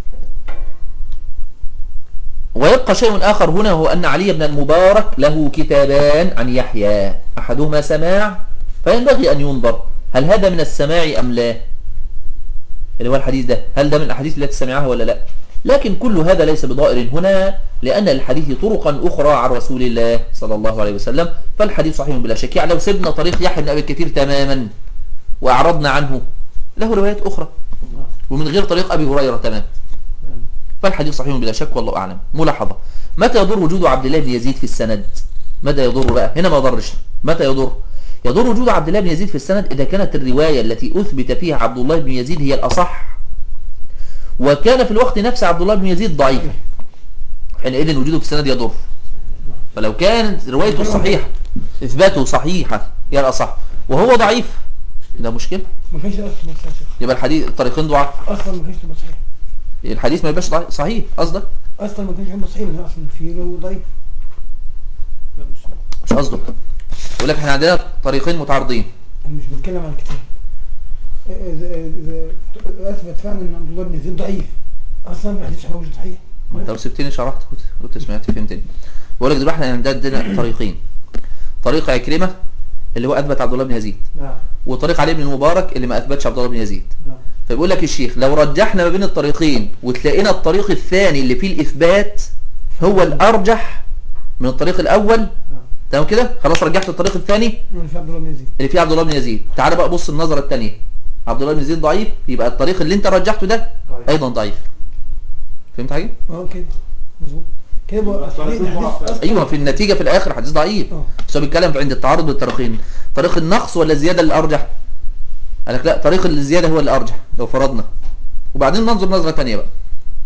ويبقى شيء آخر هنا هو أن علي بن المبارك له كتابان عن يحيى أحدهما سماع فينبغي أن ينظر هل هذا من السماع أم لا اللي هو الحديث ده هل ده من الأحاديث التي سمعها ولا لا لكن كل هذا ليس بضائر هنا لأن الحديث طرقا أخرى عن رسول الله صلى الله عليه وسلم فالحديث صحيح بلا شك يعني لو سيبنا طريق يحيى بن أبي كثير تماما وأعرضنا عنه له روايات أخرى ومن غير طريق أبي هريرة تمام فالحديث صحيح بلا شك والله أعلم ملاحظة متى يضر وجود عبد الله بن يزيد في السند متى يضر بقى هنا ما ضرش متى يضر يضر وجود عبد الله بن يزيد في السند إذا كانت الرواية التي أثبت فيها عبد الله بن يزيد هي الأصح وكان في الوقت نفسه عبد الله بن يزيد ضعيف حينئذ وجوده في السند يضر فلو كانت روايته صحيحة إثباته صحيحة هي الأصح وهو ضعيف ده مشكلة ما كانش اصلا ما كانش يبقى الحديث الطريقين ضعاف اصلا ما كانش تبقى صحيح الحديث ما يبقاش ضعيف- صحيح قصدك اصلا ما كانش عنده صحيح لأن اصلا في له ضعيف لا مش مش قصده يقول لك احنا عندنا طريقين متعارضين انا مش بتكلم عن الكتاب اذا اذا اثبت فعلا ان عبد الله بن يزيد ضعيف اصلا الحديث مش صحيح ما انت لو سبتني شرحت كنت كنت سمعت فهمتني بقول لك دلوقتي احنا عندنا طريقين طريق عكرمة اللي هو اثبت عبد الله بن يزيد نعم وطريق علي بن المبارك اللي ما اثبتش عبد الله بن يزيد نعم فبيقول لك الشيخ لو رجحنا ما بين الطريقين وتلاقينا الطريق الثاني اللي فيه الاثبات هو الارجح من الطريق الاول نعم تمام كده خلاص رجحت الطريق الثاني من في عبد الله بن يزيد اللي فيه عبد الله بن يزيد تعال بقى بص النظرة الثانية عبد الله بن يزيد ضعيف يبقى الطريق اللي انت رجحته ده ضعيف. ايضا ضعيف فهمت حاجه اه كده مظبوط كده بقى الطريق صحيح الحديث المعرف. اصلا ايوه في النتيجه في الاخر حديث ضعيف اه بس هو بيتكلم عند التعارض بالطريقين طريق النقص ولا الزياده اللي ارجح قال لك لا طريق الزياده هو اللي ارجح لو فرضنا وبعدين ننظر نظره ثانيه بقى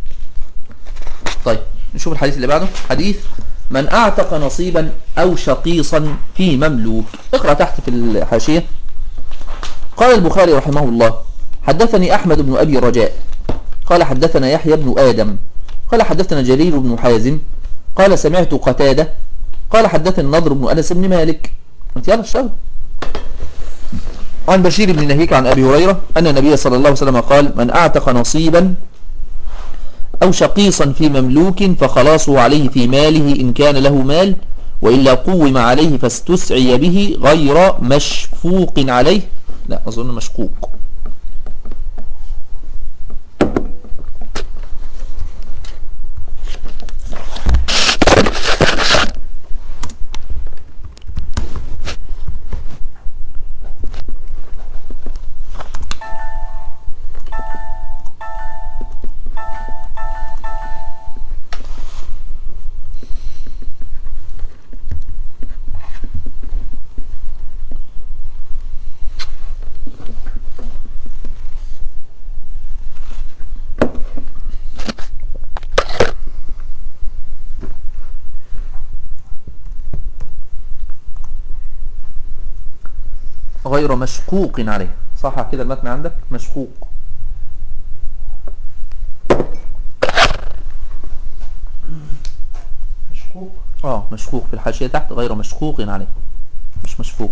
طيب نشوف الحديث اللي بعده حديث من اعتق نصيبا او شقيصا في مملوك اقرا تحت في الحاشيه قال البخاري رحمه الله حدثني احمد بن ابي رجاء قال حدثنا يحيى بن ادم قال حدثنا جرير بن حازم قال سمعت قتاده قال حدثني النضر بن انس بن مالك انت يلا اشتغل عن بشير بن نهيك عن ابي هريره ان النبي صلى الله عليه وسلم قال من اعتق نصيبا او شقيصا في مملوك فخلاصه عليه في ماله ان كان له مال والا قوم عليه فاستسعي به غير مشفوق عليه لا اظن مشقوق غير مشقوق عليه صح كده المتن عندك مشقوق مشكوك اه مشقوق في الحاشية تحت غير مشقوق عليه مش مشفوق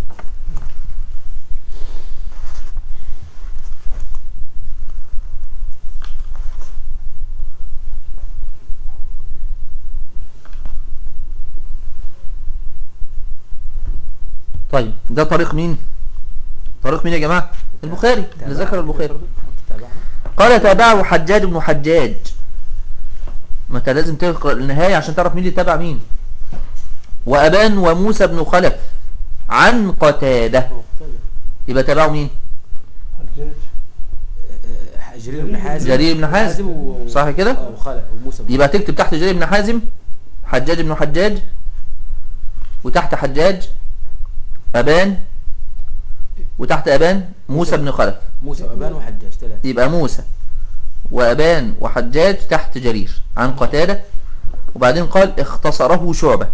طيب ده طريق مين طريق مين يا جماعة البخاري اللي ذكر البخاري تابعها قال تابعه حجاج بن حجاج ما انت لازم تقرا النهاية عشان تعرف مين اللي تابع مين وأبان وموسى بن خلف عن قتادة يبقى تابعه مين حجاج آه، جرير بن حازم جرير بن حازم. و... صح كده؟ اه وخلق وموسى بن يبقى تكتب تحت جرير بن حازم حجاج بن حجاج وتحت حجاج أبان وتحت أبان موسى بن خلف موسى وابان وحجاج ثلاثة يبقى موسى وأبان وحجاج تحت جرير عن قتادة وبعدين قال اختصره شعبة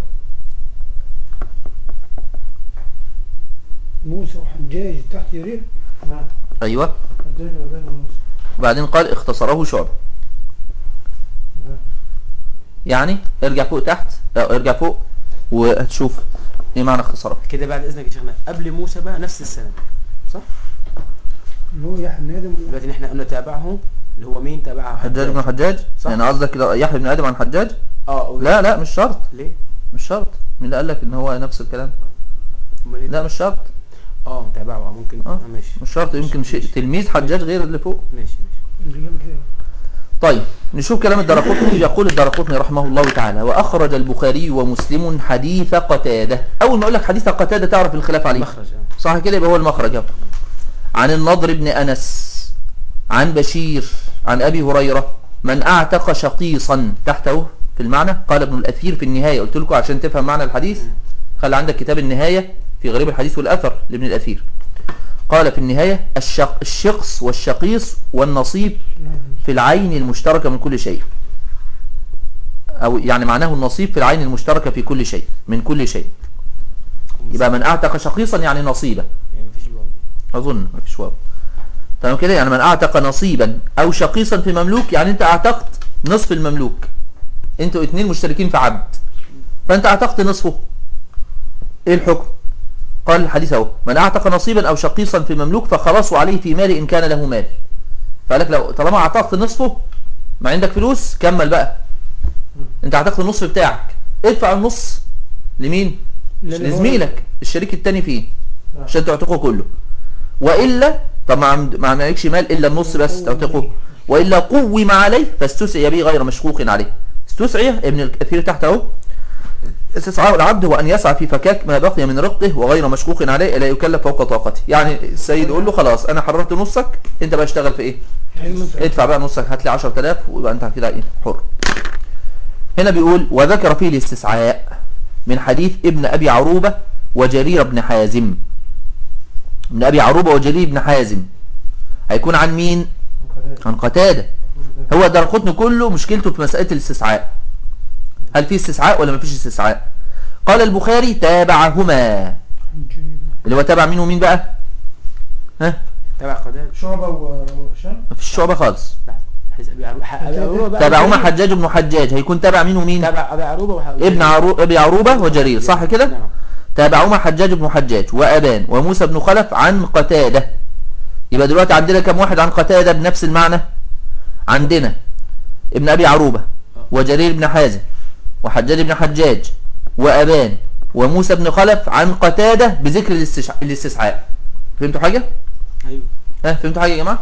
موسى وحجاج تحت جرير نعم أيوة حجاج وبين وموسى وبعدين قال اختصره شعبة نعم يعني ارجع فوق تحت لا ارجع فوق وهتشوف ايه معنى اختصاره كده بعد اذنك يا شيخنا قبل موسى بقى نفس السنة صح؟ اللي هو يحيى بن ادم دلوقتي احنا قلنا تابعه اللي هو مين تابعه حجاج بن حجاج صح. يعني قصدك لا- يحيى بن ادم عن حجاج اه لا لا مش شرط ليه؟ مش شرط مين اللي قال لك ان هو نفس الكلام أمال إيه؟ لا مش شرط اه تابعه اه ممكن اه اه ماشي مش شرط يمكن شيء تلميذ حجاج غير اللي فوق ماشي ماشي اللي جنب كده طيب نشوف كلام الدرقطني يقول الدرقطني رحمه الله تعالى واخرج البخاري ومسلم حديث قتاده اول ما اقول لك حديث قتاده تعرف الخلاف عليه مخرج اه صح كده يبقى هو المخرج اهو عن النضر بن أنس عن بشير عن أبي هريرة من اعتق شقيصا تحته في المعنى قال ابن الاثير في النهاية قلت لكم عشان تفهم معنى الحديث خلي عندك كتاب النهاية في غريب الحديث والاثر لابن الاثير قال في النهاية الشق الشقص والشقيص والنصيب في العين المشتركة من كل شيء او يعني معناه النصيب في العين المشتركة في كل شيء من كل شيء يبقى من اعتق شقيصا يعني نصيبه يعني مفيش الواو اظن ما فيش واو تمام كده يعني من اعتق نصيبا او شقيصا في مملوك يعني انت اعتقت نصف المملوك انتوا اتنين مشتركين في عبد فانت اعتقت نصفه ايه الحكم قال الحديث اهو من اعتق نصيبا او شقيصا في مملوك فخلاص عليه في مال ان كان له مال فقالك لو طالما اعتقت نصفه ما عندك فلوس كمل بقى انت اعتقت النصف بتاعك ادفع النص لمين للي هو- لزميلك الشريك التاني فيه نعم. عشان تعتقه كله والا طب ما عند- ما عندكش مال الا النص بس تعتقه والا قوم عليه فاستسعي به غير مشقوق عليه استسعي ابن الكثير تحت اهو استسعاء العبد هو ان يسعى في فكاك ما بقي من رقه وغير مشقوق عليه لا يكلف فوق طاقته يعني السيد يقول له خلاص انا حررت نصك انت بقى اشتغل في ايه ادفع بقى نصك هات لي 10000 ويبقى انت كده ايه حر هنا بيقول وذكر فيه الاستسعاء من حديث ابن ابي عروبه وجرير بن حازم ابن ابي عروبه وجرير بن حازم هيكون عن مين عن قتاده هو درقطن كله مشكلته في مساله الاستسعاء هل في استسعاء ولا ما فيش استسعاء قال البخاري تابعهما اللي هو تابع مين ومين بقى ها تبع قتادة شعبة و- وهشام ما فيش شعبه خالص لا حديث ابي عروبه ح- ابي عروبه بقى تابعهما وجرير. حجاج بن حجاج هيكون تابع مين ومين تابع ابي عروبه وح- ابن عرو... ابي عروبه وجرير صح كده نعم تابعهما حجاج بن حجاج وأبان وموسى بن خلف عن قتادة يبقى دلوقتي عندنا كم واحد عن قتادة بنفس المعنى عندنا ابن أبي عروبة وجرير بن حازم وحجاج بن حجاج وأبان وموسى بن خلف عن قتادة بذكر الاستش... الاستسعاء فهمتوا حاجة؟ ايوه ها فهمتوا حاجة يا جماعة؟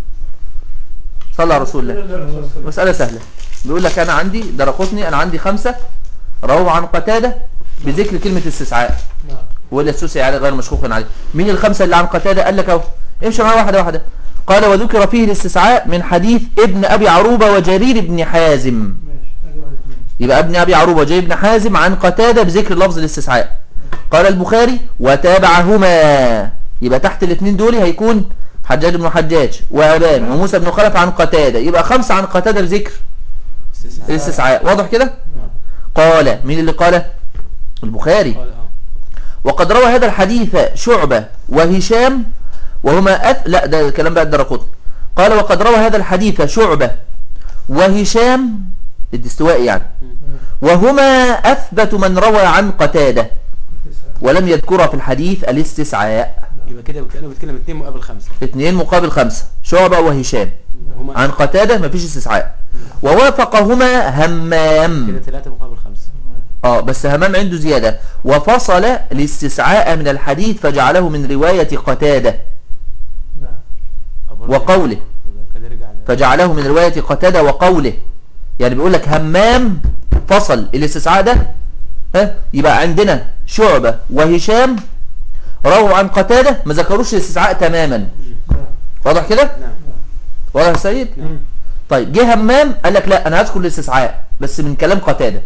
صلى على رسول الله مسألة سهلة بيقول لك أنا عندي درقتني أنا عندي خمسة رووا عن قتادة بذكر كلمة استسعاء نعم ولا السوسي عليه غير مشكوك عليه مين الخمسة اللي عن قتادة قال لك اهو امشي معايا واحدة واحدة قال وذكر فيه الاستسعاء من حديث ابن ابي عروبة وجرير بن حازم ماشي ادي واحد اثنين يبقى ابن ابي عروبة وجرير بن حازم عن قتادة بذكر لفظ الاستسعاء قال البخاري وتابعهما يبقى تحت الاثنين دول هيكون حجاج بن حجاج وابان وموسى بن خلف عن قتادة يبقى خمسة عن قتادة بذكر استثناء الاستسعاء واضح كده قال مين اللي قال البخاري قال اه وقد روى هذا الحديث شعبة وهشام وهما أث... لا ده الكلام بقى الدرقطني قال وقد روى هذا الحديث شعبة وهشام الاستواء يعني وهما أثبت من روى عن قتادة ولم يذكر في الحديث الاستسعاء يبقى كده كانوا بيتكلم اثنين مقابل خمسه اثنين مقابل خمسة شعبة وهشام هما عن قتادة مفيش استسعاء ووافقهما همام كده ثلاثه مقابل خمسه اه بس همام عنده زيادة وفصل الاستسعاء من الحديث فجعله من رواية قتادة نعم أبو وقوله يبقى كده رجع ل- فجعله من رواية قتادة وقوله يعني بيقول لك همام فصل الاستسعاء ده ها يبقى عندنا شعبة وهشام رووا عن قتادة ما ذكروش الاستسعاء تماما نعم واضح كده نعم واضح يا سيد نعم طيب جه همام قال لك لا انا هذكر الاستسعاء بس من كلام قتادة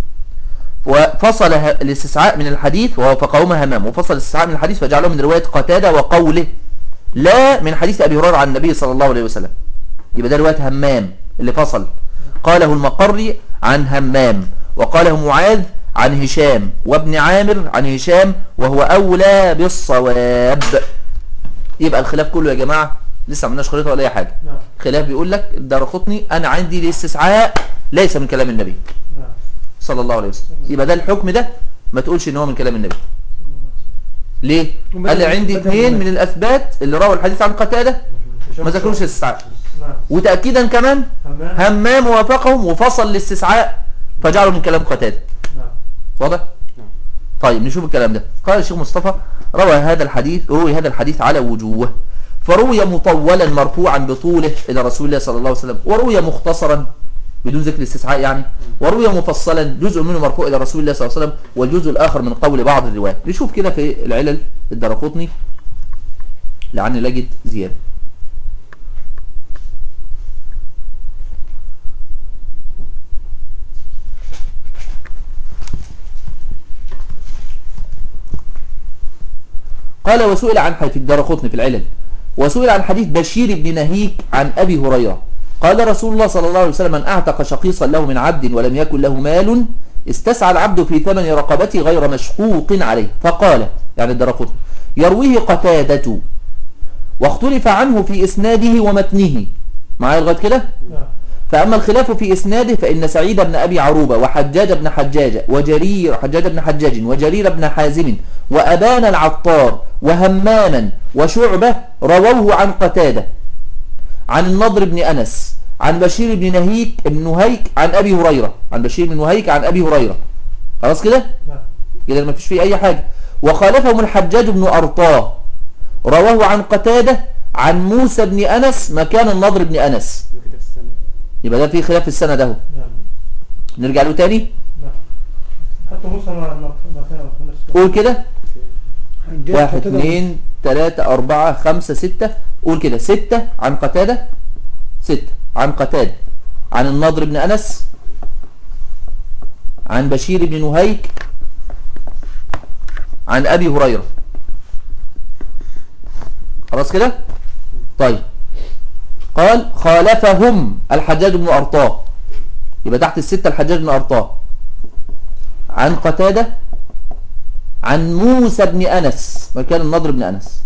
وفصل ه- الاستسعاء من الحديث ووافقهما همام وفصل الاستسعاء من الحديث فجعله من رواية قتادة وقوله لا من حديث أبي هريرة عن النبي صلى الله عليه وسلم يبقى ده رواية همام اللي فصل قاله المقري عن همام وقاله معاذ عن هشام وابن عامر عن هشام وهو أولى بالصواب يبقى الخلاف كله يا جماعة لسه ما عملناش خريطة ولا أي حاجة نعم خلاف بيقول لك الدرقطني أنا عندي الاستسعاء ليس من كلام النبي نعم صلى الله عليه وسلم يبقى ده الحكم ده ما تقولش ان هو من كلام النبي ليه قال لي عندي اثنين من الاثبات اللي رووا الحديث عن قتاده ما ذكروش الاستسعاء نعم وتاكيدا كمان همام همام وافقهم وفصل الاستسعاء فجعلوا من كلام قتاده نعم واضح نعم. طيب نشوف الكلام ده قال الشيخ مصطفى روى هذا الحديث روي هذا الحديث على وجوه فروي مطولا مرفوعا بطوله الى رسول الله صلى الله عليه وسلم وروي مختصرا بدون ذكر الاستسعاء يعني وروي مفصلا جزء منه مرفوع الى رسول الله صلى الله عليه وسلم والجزء الاخر من قول بعض الروايات نشوف كده في العلل الدرقطني لعل نجد زياده قال وسئل عن حديث الدرقطني في العلل وسئل عن حديث بشير بن نهيك عن أبي هريرة قال رسول الله صلى الله عليه وسلم من أعتق شقيصا له من عبد ولم يكن له مال استسعى العبد في ثمن رقبته غير مشقوق عليه فقال يعني الدرقطني يرويه قتادة واختلف عنه في إسناده ومتنه معايا لغاية كده نعم فأما الخلاف في إسناده فإن سعيد بن أبي عروبة وحجاج بن حجاج وجرير حجاج بن حجاج وجرير بن حازم وأبان العطار وهماما وشعبة رووه عن قتادة عن النضر بن أنس عن بشير بن نهيك بن نهيك عن أبي هريرة عن بشير بن نهيك عن أبي هريرة خلاص كده نعم كده ما فيش فيه أي حاجة وخالفهم الحجاج بن أرطاه رواه عن قتادة عن موسى بن أنس مكان النضر بن أنس كده في السنة يبقى ده في خلاف في السنة ده نعم نرجع له تاني نعم حتى موسى مع مكان نفس قول كده حجاج واحد قتادة اثنين ثلاثة أربعة خمسة ستة قول كده ستة عن قتادة ستة عن قتادة عن النضر بن أنس عن بشير بن نهيك عن أبي هريرة خلاص كده طيب قال خالفهم الحجاج بن أرطاه يبقى تحت الستة الحجاج بن أرطاه عن قتادة عن موسى بن أنس مكان النضر بن أنس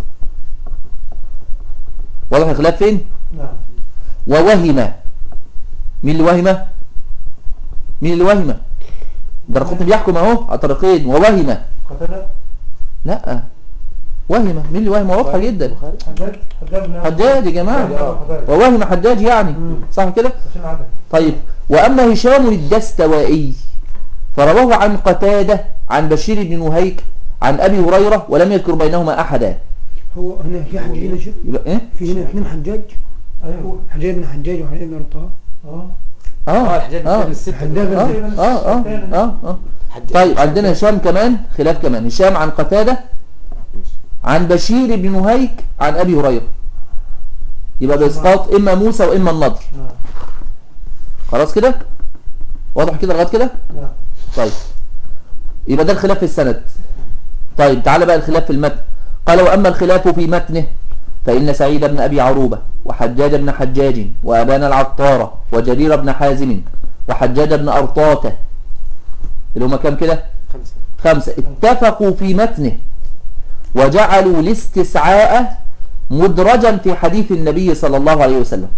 واضح الخلاف فين نعم ووهم مين اللي وهم مين اللي وهم ده الخطب بيحكم اهو على طريقين ووهم قتادة لا وهم مين اللي وهم واضحه جدا البخاري حجاج حجاج بن حجاج يا جماعه حجاج. ووهم حجاج يعني مم. صح كده عشان عدد طيب وأما هشام الدستوائي فرواه عن قتادة عن بشير بن نهيك عن أبي هريرة ولم يذكر بينهما أحدا هو هنا في حاجة هنا شوف يبقى إيه؟ في هنا اثنين حجاج ايوه حجاج بن حجاج وحجاج بن أرطاه اه آه الحجاج بن آه الستة حجاج آه بن آه آه آه آه حجاج. طيب عندنا هشام كمان خلاف كمان هشام عن قتادة ماشي. عن بشير بن نهيك عن أبي هريرة يبقى بإسقاط إما موسى وإما النضر نعم خلاص كده واضح كده لغاية كده نعم طيب يبقى ده الخلاف في السند طيب تعالى بقى الخلاف في المتن قال وأما الخلاف في متنه فإن سعيد بن أبي عروبة وحجاج بن حجاج وأبان العطارة وجرير بن حازم وحجاج بن أرطاة اللي هما كام كده خمسة خمسة اتفقوا في متنه وجعلوا الاستسعاء مدرجا في حديث النبي صلى الله عليه وسلم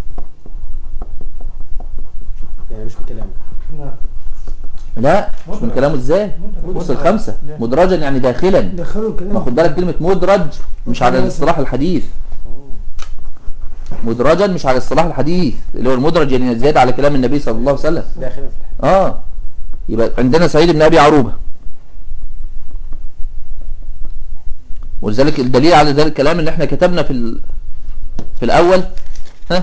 يعني مش من كلامه نعم لا مش من مدرج. كلامه ازاي مدرج. بص الخمسة ليه؟ مدرجا يعني داخلا دخلوا الكلام ما خد بالك كلمة مدرج مش على الاصطلاح الحديث مدرجا مش على الاصطلاح الحديث اللي هو المدرج يعني زيادة على كلام النبي صلى الله عليه وسلم داخلا في الحديث اه يبقى عندنا سعيد بن ابي عروبة ولذلك الدليل على ذلك الكلام ان احنا كتبنا في ال... في الاول ها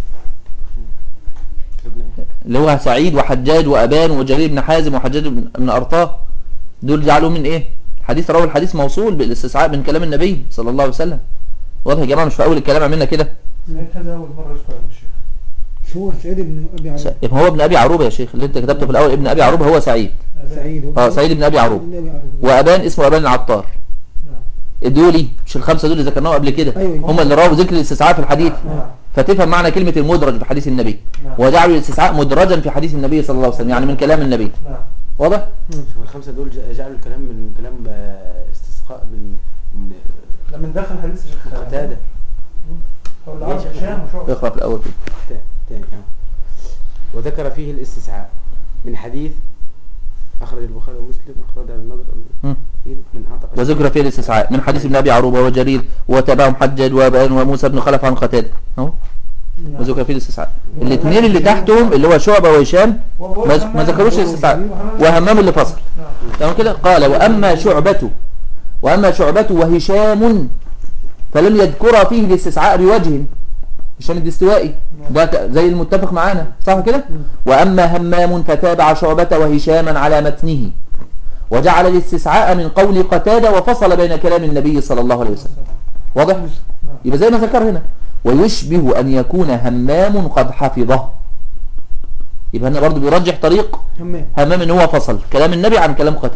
كتبنا ايه اللي هو سعيد وحجاج وابان وجرير بن حازم وحجاج بن بن ارطاه دول جعلوا من ايه حديث راوي الحديث موصول بالاستسعاء من كلام النبي صلى الله عليه وسلم واضح يا جماعه مش في اول الكلام عملنا كده سعيد هذا اول مره يذكر يا الشيخ هو سعيد بن أبي س- عروبة يبقى هو ابن ابي عروبه يا شيخ اللي انت كتبته في الاول ابن ابي عروبه هو سعيد سعيد اه سعيد بن ابي عروبه بن أبي عروبة وابان اسمه ابان العطار نعم دولي مش الخمسه دول اللي ذكرناهم قبل كده أيوة. هم اللي رووا ذكر الاستسعاء في الحديث نعم فتفهم معنى كلمه المدرج في حديث النبي نعم. وجعلوا الاستسعاء مدرجا في حديث النبي صلى الله عليه وسلم يعني من كلام النبي نعم واضح هو الخمسة دول ج- جعلوا الكلام من كلام آه، استسقاء من من ده من داخل حديث الشيخ قتادة هو اللي عرف هشام وشعبة اقرا في الاول كده تا- تاني اه وذكر فيه الاستسعاء من حديث أخرج البخاري ومسلم أخرج النظر مم. من أعتق وذكر فيه الاستسعاء من حديث ابن ابي عروبه وجرير وتبعهم حجاج وابان وموسى بن خلف عن قتاده اهو نعم. وذكر فيه الاستسعاء الاثنين اللي تحتهم اللي هو شعبه وهشام ما ما ذكروش الاستسعاء وهمام اللي فصل نعم تمام كده قال واما شعبته واما شعبته وهشام فلم يذكر فيه الاستسعاء بوجه هشام الدستوائي ده ك- زي المتفق معانا صح كده واما همام فتابع شعبة وهشاما على متنه وجعل الاستسعاء من قول قتادة وفصل بين كلام النبي صلى الله عليه وسلم واضح نعم يبقى زي ما ذكر هنا ويشبه أن يكون همام قد حفظه يبقى هنا برضو بيرجح طريق همام همام ان هو فصل كلام النبي عن كلام قتادة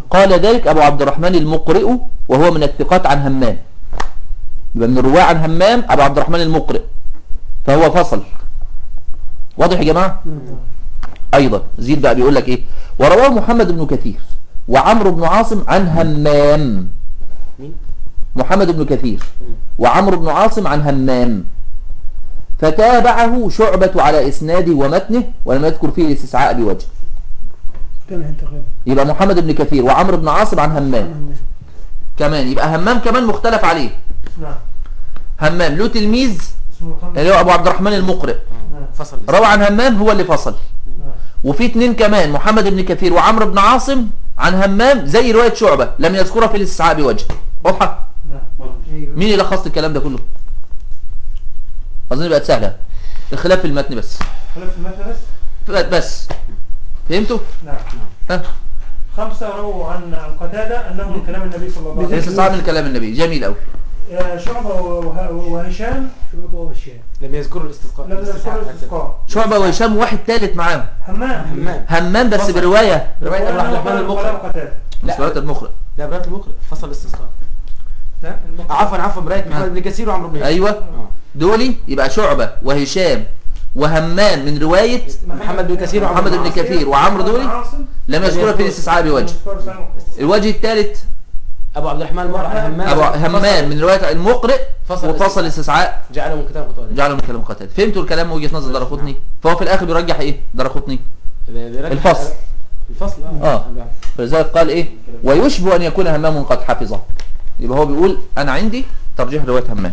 قال ذلك أبو عبد الرحمن المقرئ وهو من الثقات عن همام يبقى من الرواة عن همام أبو عبد الرحمن المقرئ فهو فصل واضح يا جماعة أيضا زيد بقى بيقول لك إيه ورواه محمد بن كثير وعمرو بن عاصم عن همام مين؟ محمد بن كثير وعمرو بن عاصم عن همام فتابعه شعبة على إسناده ومتنه ولم يذكر فيه الاستسعاء بوجه كان انتقال يبقى محمد بن كثير وعمرو بن عاصم عن همام كمان يبقى همام كمان مختلف عليه نعم همام له تلميذ اسمه محمد اللي هو ابو عبد الرحمن المقرئ نعم فصل روى عن همام هو اللي فصل نعم وفي اتنين كمان محمد بن كثير وعمرو بن عاصم عن همام زي رواية شعبة لم يذكرها في الاستسعاء بوجه واضحة نعم ايوه مين اللي لخص الكلام ده كله اظن بقت سهلة الخلاف في المتن بس خلاف المثل بس بس فهمتوا نعم ها خمسة رووا عن عن قتادة أنه من كلام النبي صلى الله عليه وسلم الاستسعاء من كلام النبي جميل قوي آه، شعبة وه- وهشام شعبة وهشام لم يذكروا الاستسقاء لم يذكروا الاستسقاء شعبة وهشام واحد ثالث معاهم حمام همام همام بس فصل. برواية رواية أبو عبد الرحمن المقرئ ولا قتادة مش لا. رواية المقرئ لا براءة المقرئ فصل الاستسقاء لا المقرئ. عفوا عفوا براءة محمد بن كثير وعمرو بن هشام. ايوه آه. دولي يبقى شعبة وهشام وهمام من رواية محمد بن كثير وعمرو محمد بن عاصم. كثير وعمرو دولي عاصم لم يذكرها في الاستسعاء بوجه يذكر سنة. الوجه الثالث ابو عبد الرحمن المقرئ عن همام ابو همام من رواية المقرئ فصل وفصل الاستسعاء جعله من كتاب قتادة جعله من كلام قتادة فهمتوا الكلام وجهة نظر درقطني فهو في الاخر بيرجح ايه درقطني بيرجح- الفصل. الفصل اه آه. فلذلك قال ايه ويشبه ان يكون همام قد حفظه يبقى هو بيقول انا عندي ترجيح رواية همام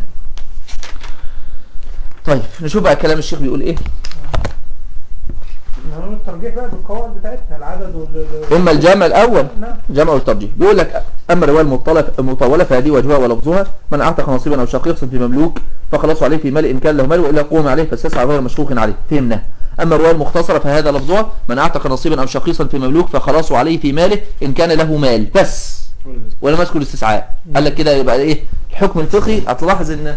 طيب نشوف بقى كلام الشيخ بيقول ايه نعمل الترجيح بقى بالقواعد بتاعتها العدد وال ثم الجامع الاول نعم جمع والترجيح بيقول لك اما الروايه المطلة المطوله فهذه وجهها ولفظها من اعتق نصيبا او شقيقا في مملوك فخلصوا عليه في مال ان كان له مال والا قوم عليه فاستسعى غير مشكوك عليه فهمنا اما الروايه المختصره فهذا لفظها من اعتق نصيبا او شقيقا في مملوك فخلصوا عليه في ماله ان كان له مال بس ولم يذكر الاستسعاء قال لك كده يبقى ايه الحكم الفقهي هتلاحظ ان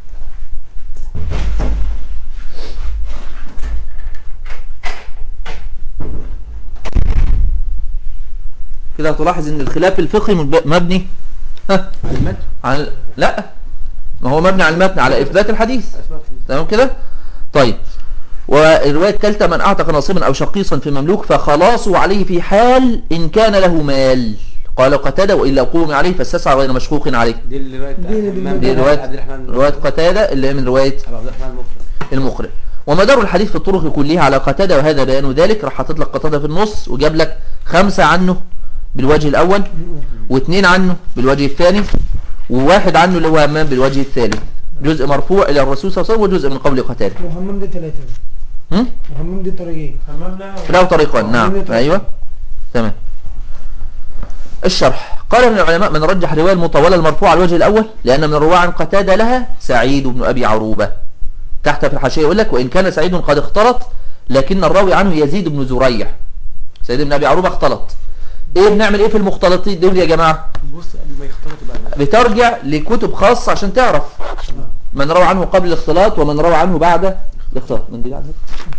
كده هتلاحظ ان الخلاف الفقهي مب- مبني ها على المتن على لا ما هو مبني على المتن على اثبات الحديث اسماء الحديث. تمام كده طيب والرواية الثالثة من أعتق نصيبا أو شقيصا في مملوك فخلاصه عليه في حال إن كان له مال قال قتادة وإلا قوم عليه فاستسعى غير مشقوق عليه دي اللي رواية دي اللي همام دي بن رواية عبد الرحمن رواية قتادة اللي هي من رواية ابو عبد الرحمن المقرئ المقرئ ومدار الحديث في الطرق كلها على قتادة وهذا بيان ذلك راح حاطط لك قتادة في النص وجاب لك خمسة عنه بالوجه الأول واثنين عنه بالوجه الثاني وواحد عنه اللي هو همام بالوجه الثالث جزء مرفوع إلى الرسول صلى الله عليه وسلم وجزء من قول قتادة وهمام دي ثلاثة هم؟ وهمام دي طريقين حمام لا له طريقان نعم طريقان. أيوة تمام الشرح قال من العلماء من رجح الرواية المطولة المرفوعة على الوجه الأول لأن من الرواة عن قتادة لها سعيد بن أبي عروبة تحت في الحاشية يقول لك وإن كان سعيد قد اختلط لكن الراوي عنه يزيد بن زريع سعيد بن أبي عروبة اختلط إيه بنعمل إيه في المختلطين دول يا جماعة بص قبل ما يختلط بقى بترجع لكتب خاصة عشان تعرف من روى عنه قبل الاختلاط ومن روى عنه بعد الاختلاط من دي عندك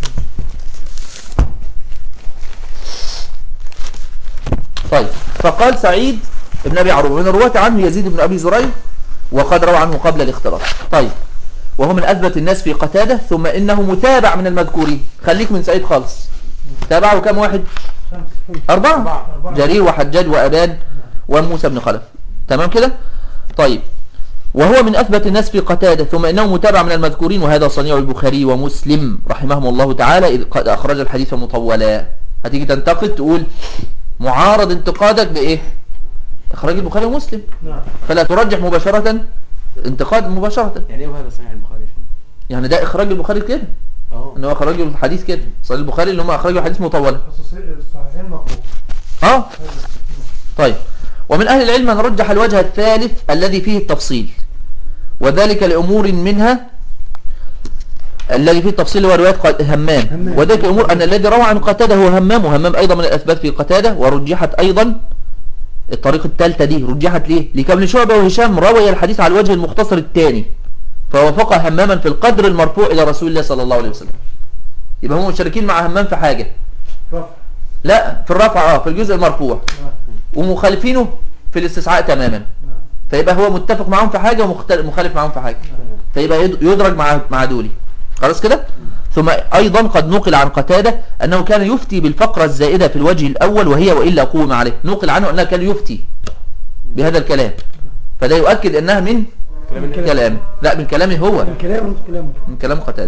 طيب فقال سعيد بن ابي عروبه من الرواة عنه يزيد بن ابي زريع وقد روى عنه قبل الاختلاط طيب وهو من اثبت الناس في قتاده ثم انه متابع من المذكورين خليك من سعيد خالص تابعه كم واحد أربعة أربعة. جرير وحجاج وأبان وموسى بن خلف تمام كده طيب وهو من أثبت الناس في قتادة ثم إنه متابع من المذكورين وهذا صنيع البخاري ومسلم رحمهم الله تعالى إذ قد أخرج الحديث مطولا هتيجي تنتقد تقول معارض انتقادك بإيه إخراج البخاري ومسلم نعم فلا ترجح مباشرة انتقاد مباشرة يعني ايه وهذا صحيح البخاري شو؟ يعني ده إخراج البخاري كده اه إن هو أخرج الحديث كده صحيح البخاري اللي هم أخرجوا الحديث مطولا الصحيحين مقبول اه طيب ومن أهل العلم من رجح الوجه الثالث الذي فيه التفصيل وذلك لأمور منها الذي فيه التفصيل هو رواية قا- همام همام. وذلك أمور أن الذي روى عن قتادة هو همام وهمام أيضا من الأثبات في قتادة ورجحت أيضا الطريقة الثالثة دي رجحت ليه لكون شعبة وهشام روي الحديث على الوجه المختصر الثاني فوافق هماما في القدر المرفوع إلى رسول الله صلى الله عليه وسلم يبقى هم مشتركين مع همام في حاجة رفع لا في الرفع اه في الجزء المرفوع نعم. ومخالفينه في الاستسعاء تماما نعم فيبقى هو متفق معاهم في حاجة ومخالف معاهم في حاجة تمام. فيبقى يد- يدرج مع مع دولي خلاص كده ثم أيضا قد نقل عن قتادة أنه كان يفتي بالفقرة الزائدة في الوجه الأول وهي وإلا قوم عليه نقل عنه أنه كان يفتي بهذا الكلام فده يؤكد أنها من كلام النبي. كلامه لا من كلامه هو من كلامه من كلامه من كلام قتادة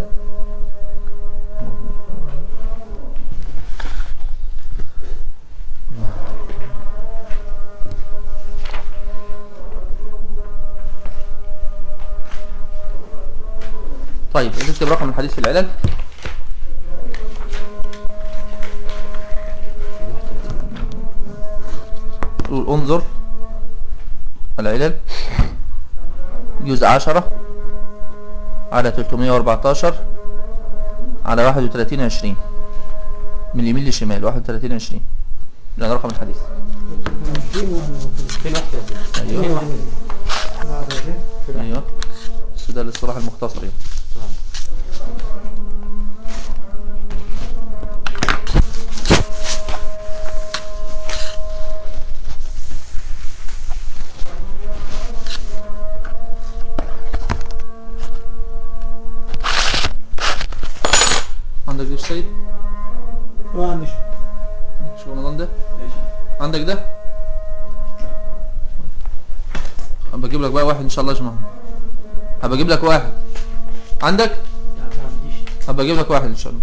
طيب نكتب رقم الحديث في العلل قول انظر العلل جزء عشرة على 314 على 31 20 من اليمين للشمال 31 20 ده رقم الحديث 231 ايوه 231 ايوه بس ده الاصطلاح المختصر يعني تمام. عندك دي سيد ما عنديش شو رمضان ده عندك ده هبقى اجيب لك بقى واحد ان شاء الله يا جماعه هبقى اجيب لك واحد عندك هبقى اجيب لك واحد ان شاء الله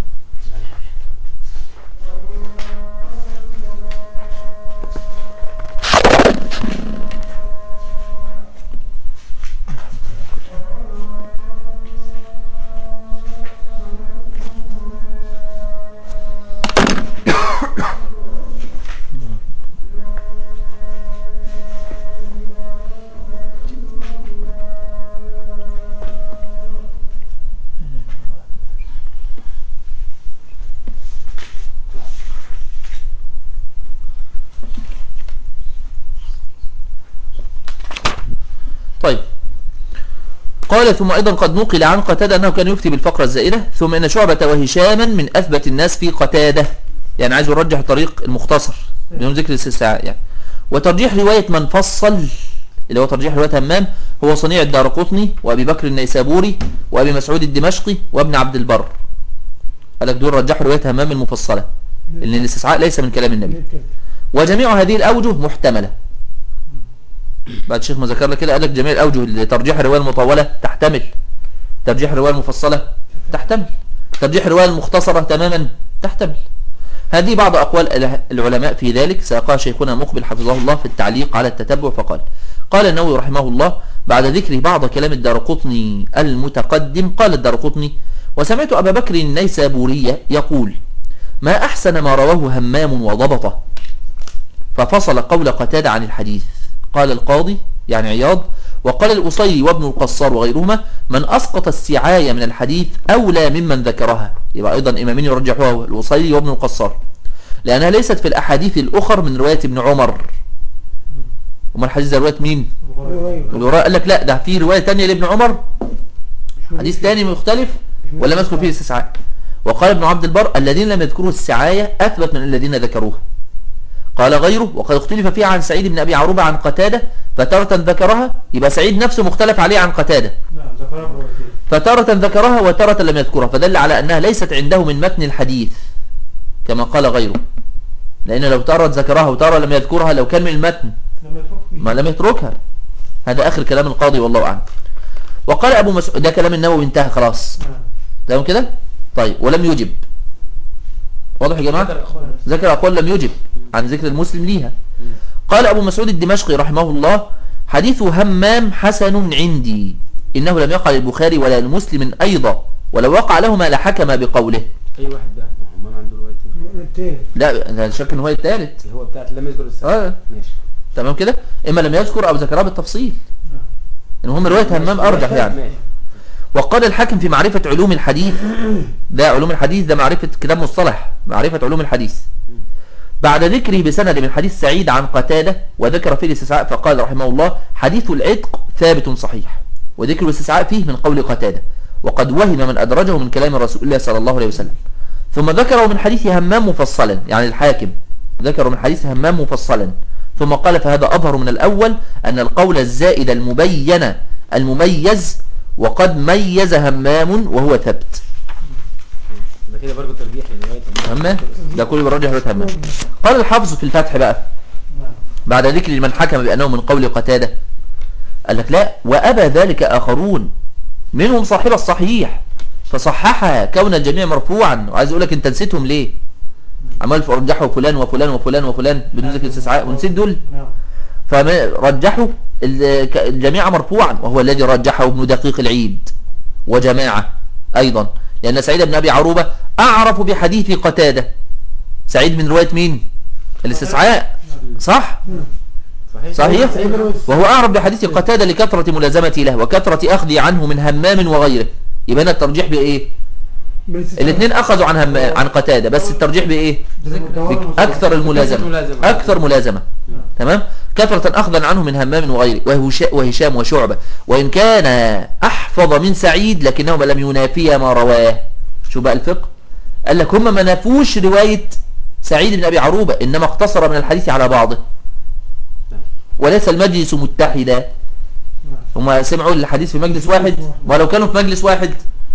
طيب قال ثم أيضا قد نقل عن قتادة أنه كان يفتي بالفقرة الزائدة ثم إن شعبة وهشاما من أثبت الناس في قتادة يعني عايز يرجح الطريق المختصر بدون ذكر الاستسعاء يعني وترجيح رواية من فصل اللي هو ترجيح رواية همام هو صنيع الدار قطني وأبي بكر النيسابوري وأبي مسعود الدمشقي وابن عبد البر قال لك دول رجحوا رواية همام المفصلة لأن الاستسعاء ليس من كلام النبي وجميع هذه الأوجه محتملة بعد الشيخ ما ذكر لك كده قال لك جميع الأوجه لترجيح الرواية المطولة تحتمل ترجيح الرواية المفصلة تحتمل ترجيح الرواية المختصرة تماما تحتمل هذه بعض أقوال الع- العلماء في ذلك ساقها شيخنا مقبل حفظه الله في التعليق على التتبع فقال قال النووي رحمه الله بعد ذكر بعض كلام الدارقطني المتقدم قال الدارقطني وسمعت أبا بكر النيسابوري يقول ما أحسن ما رواه همام وضبطه ففصل قول قتادة عن الحديث قال القاضي يعني عياض وقال الأصيلي وابن القصار وغيرهما من أسقط السعاية من الحديث أولى ممن ذكرها يبقى أيضا إمامين يرجحوها الأصيلي وابن القصار لأنها ليست في الأحاديث الأخر من رواية ابن عمر وما الحديث ده رواية مين الوراء قال لك لا ده في رواية تانية لابن عمر حديث تاني مختلف ولا يذكر فيه الاستسعاء وقال ابن عبد البر الذين لم يذكروا السعاية أثبت من الذين ذكروها قال غيره وقد اختلف فيها عن سعيد بن أبي عروبة عن قتادة فتارة ذكرها يبقى سعيد نفسه مختلف عليه عن قتادة نعم ذكرها روايتين فتارة ذكرها وتارة لم يذكرها فدل على أنها ليست عنده من متن الحديث كما قال غيره لأن لو تارة ذكرها وتارة لم يذكرها لو كان من المتن لم يترك فيه ما لم يتركها هذا آخر كلام القاضي والله أعلم وقال أبو مسعود ده كلام النووي انتهى خلاص نعم تمام كده طيب ولم يجب واضح يا جماعة ذكر أخبار. ذكر أقوال لم يجب عن ذكر المسلم ليها قال أبو مسعود الدمشقي رحمه الله حديث همام حسن عندي إنه لم يقع للبخاري ولا لمسلم أيضا ولو وقع لهما لحكم بقوله أي واحد بقى ما هم عنده روايتين التالت لا ده شك ان هو الثالث اللي هو بتاعت لم يذكر السعاية اه ماشي تمام كده اما لم يذكر او ذكرها بالتفصيل نعم المهم روايه همام ارجح يعني ماشي وقال الحاكم في معرفة علوم الحديث ده علوم الحديث ده معرفة كتاب مصطلح معرفة علوم الحديث بعد ذكره بسند من حديث سعيد عن قتادة وذكر فيه الاستسعاء فقال رحمه الله حديث العتق ثابت صحيح وذكر الاستسعاء فيه من قول قتادة وقد وهم من أدرجه من كلام رسول الله صلى الله عليه وسلم ثم ذكره من حديث همام مفصلا يعني الحاكم ذكره من حديث همام مفصلا ثم قال فهذا أظهر من الأول أن القول الزائد المبين المميز وقد ميز همام وهو ثبت يبقى كده برضه ترجيح لروايه همام ده كله بالرجح رواية همام قال الحافظ في الفتح بقى نعم بعد ذكر لمن حكم بأنه من قول قتادة قال لك لا وأبى ذلك آخرون منهم صاحب الصحيح فصححها كون الجميع مرفوعا وعايز أقول لك أنت نسيتهم ليه عمال رجحوا فلان وفلان وفلان وفلان بدون ذكر الاستسعاء ونسيت دول نعم فرجحوا ال- ك- الجميع مرفوعا وهو الذي رجحه ابن دقيق العيد وجماعة أيضا لأن سعيد بن أبي عروبة أعرف بحديث قتادة سعيد من رواية مين الاستسعاء صح صحيح صحيح سعيد بن ويس. وهو أعرف بحديث قتادة لكثرة ملازمتي له وكثرة أخذي عنه من همام وغيره يبقى هنا الترجيح بإيه بالاستثناء. الاثنين أخذوا عن همام عن قتادة بس الترجيح بإيه بالدوام أكثر الملازمة الملازمة. أكثر ملازمة تمام كثرة أخذا عنه من همام وغيره وهش- وهشام وشعبة وإن كان أحفظ من سعيد لكنهما لم ينافيا ما رواه شو بقى الفقه قال لك هم ما نافوش رواية سعيد بن أبي عروبة إنما اقتصر من الحديث على بعضه وليس المجلس متحدا نعم هم سمعوا الحديث في مجلس واحد ولو كانوا في مجلس واحد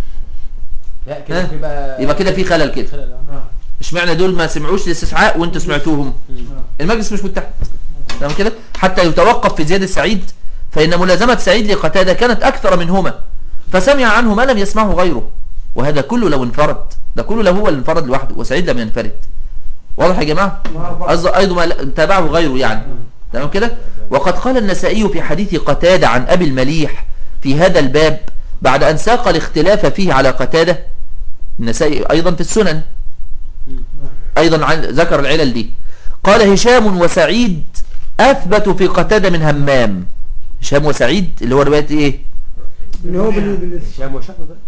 لا كده ها؟ في بقى يبقى كده في خلل كده خلل، آه. نعم اشمعنى دول ما سمعوش الاستسعاء وانتوا سمعتوهم مم. نعم المجلس مش متحد تمام كده حتى يتوقف في زيادة سعيد فإن ملازمة سعيد لقتادة كانت أكثر منهما فسمع عنه ما لم يسمعه غيره وهذا كله لو انفرد ده كله لو هو اللي انفرد لوحده وسعيد لم ينفرد واضح يا جماعة قصد أيضا ما ل- تابعه غيره يعني تمام كده وقد قال النسائي في حديث قتادة عن أبي المليح في هذا الباب بعد أن ساق الاختلاف فيه على قتادة النسائي أيضا في السنن أيضا عن ذكر العلل دي قال هشام وسعيد أثبتوا في قتادة من همام هشام وسعيد اللي هو رواية إيه اللي هو بال- بال- هشام وشعبة بقى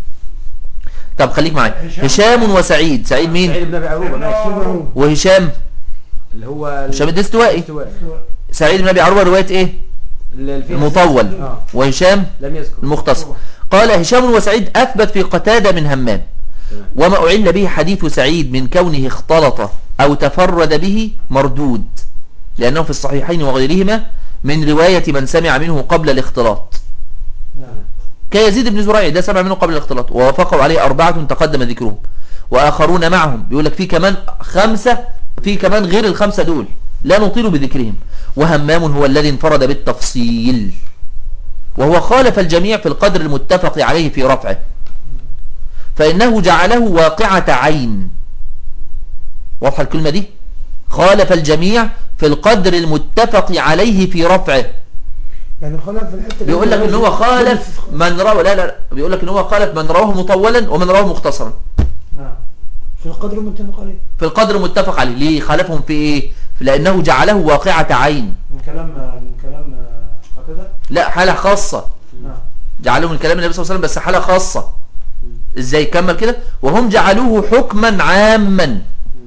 طب خليك معايا هشام. هشام وسعيد سعيد مين سعيد بن ابي عروبه ماشي معروف. وهشام اللي هو ال- هشام الدستوائي الاستوائي. سعيد بن أبي عروبة رواية إيه اللي فيه المطول اه وهشام لم يذكر المختصر قال هشام وسعيد أثبت في قتادة من همام تمام. وما أعل به حديث سعيد من كونه اختلط أو تفرد به مردود لأنه في الصحيحين وغيرهما من رواية من سمع منه قبل الاختلاط نعم كيزيد بن زريع ده سمع منه قبل الاختلاط ووافقوا عليه أربعة تقدم ذكرهم وآخرون معهم بيقول لك في كمان خمسة في كمان غير الخمسة دول لا نطيل بذكرهم وهمام هو الذي انفرد بالتفصيل وهو خالف الجميع في القدر المتفق عليه في رفعه فإنه جعله واقعة عين واضحة الكلمة دي خالف الجميع في القدر المتفق عليه في رفعه يعني خالف في الحته اللي بيقول لك ان هو خالف من روى لا لا بيقول لك ان هو خالف من رواه مطولا ومن رواه مختصرا نعم في القدر المتفق عليه في القدر المتفق عليه ليه خالفهم في ايه لانه جعله واقعة عين من كلام من كلام قتادة لا حالة خاصة نعم جعله من كلام النبي صلى الله عليه وسلم بس حالة خاصة ازاي كمل كده وهم جعلوه حكما عاما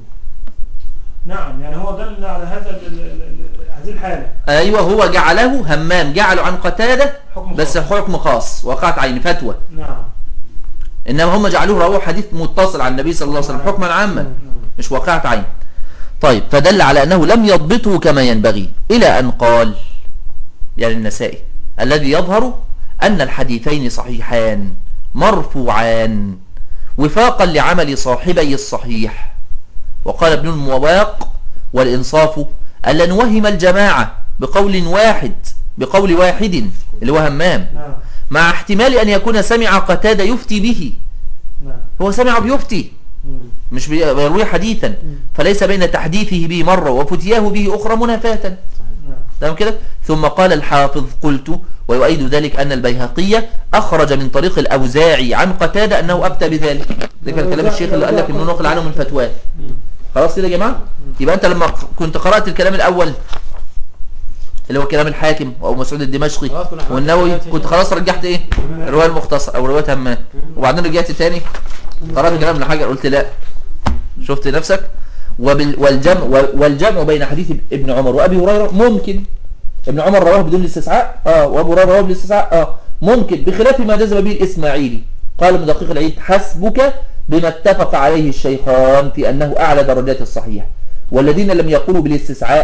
نعم يعني هو دل على هذا ال- ال- ال- هذه الحالة ايوه هو جعله همام جعله عن قتادة حكم بس خاص. حكم خاص واقعة عين فتوى نعم انما هم جعلوه رواه حديث متصل عن النبي صلى الله عليه وسلم حكما عاما نعم. مش واقعة عين طيب فدل على أنه لم يضبطه كما ينبغي إلى أن قال يعني النسائي الذي يظهر أن الحديثين صحيحان مرفوعان وفاقا لعمل صاحبي الصحيح وقال ابن المواق والإنصاف ألا نوهم الجماعة بقول واحد بقول واحد اللي هو همام نعم مع احتمال أن يكون سمع قتادة يفتي به نعم هو سمع بيفتي مم. مش بي- بيروي حديثا فليس بين تحديثه به مرة وفتياه به أخرى منافاة نعم تمام كده ثم قال الحافظ قلت ويؤيد ذلك أن البيهقية أخرج من طريق الأوزاعي عن قتادة أنه أفتى بذلك ده كان كلام الشيخ اللي قال لك أنه نقل عنه من فتواه خلاص كده يا جماعة يبقى أنت لما كنت قرأت الكلام الأول اللي هو كلام الحاكم أو مسعود الدمشقي خلاص كنا حضرنا والنووي دلوقتي. كنت خلاص رجحت إيه الرواية المختصر أو رواية همام وبعدين رجعت تاني قرأت كلام ابن حجر قلت لا شفت نفسك وبال والجمع والجمع بين حديث ابن عمر وابي هريره ممكن ابن عمر رواه بدون الاستسعاء اه وابو هريره رواه بالاستسعاء اه ممكن بخلاف ما جزم به الاسماعيلي قال ابن دقيق العيد حسبك بما اتفق عليه الشيخان في انه اعلى درجات الصحيح والذين لم يقولوا بالاستسعاء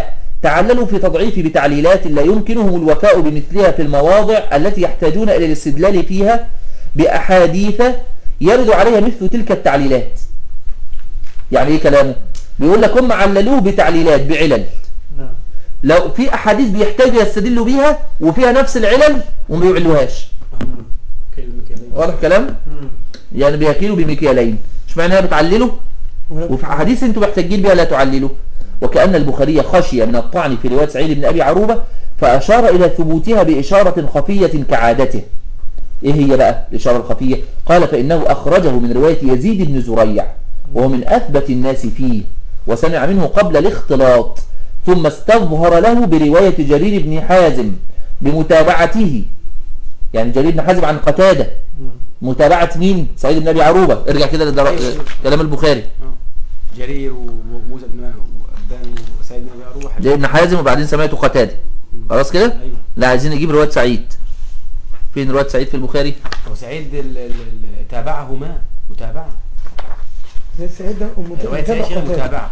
تعللوا في تضعيف بتعليلات لا يمكنهم الوفاء بمثلها في المواضع التي يحتاجون إلى الاستدلال فيها بأحاديث يرد عليها مثل تلك التعليلات يعني ايه كلامه بيقول لك هم عللوه بتعليلات بعلل نعم لو في احاديث بيحتاجوا يستدلوا بيها وفيها نفس العلل وما بيعلوهاش كلمة كلمة واضح الكلام مم. يعني بيكيلوا بمكيالين مش معنى هي بتعلله وفي احاديث انتوا محتاجين بيها لا تعللوا وكأن البخاري خشي من الطعن في رواية سعيد بن أبي عروبة فأشار إلى ثبوتها بإشارة خفية كعادته إيه هي بقى الإشارة الخفية قال فإنه أخرجه من رواية يزيد بن زريع وهو من أثبت الناس فيه وسمع منه قبل الاختلاط ثم استظهر له برواية جرير بن حازم بمتابعته يعني جرير بن حازم عن قتادة مم. متابعة مين سعيد بن أبي عروبة ارجع كده لدر... أيوة. كلام البخاري آه. جرير وموسى بن وأبان وسعيد بن أبي عروبة حديث. جاي بن حازم وبعدين سمعته قتادة مم. خلاص كده أيوة لا عايزين نجيب رواية سعيد فين رواية سعيد في البخاري وسعيد ال- ال- ال- تابعهما متابعة زي سعيد ده ومت- رواية متابع سعيد شيخ قتادة. متابعة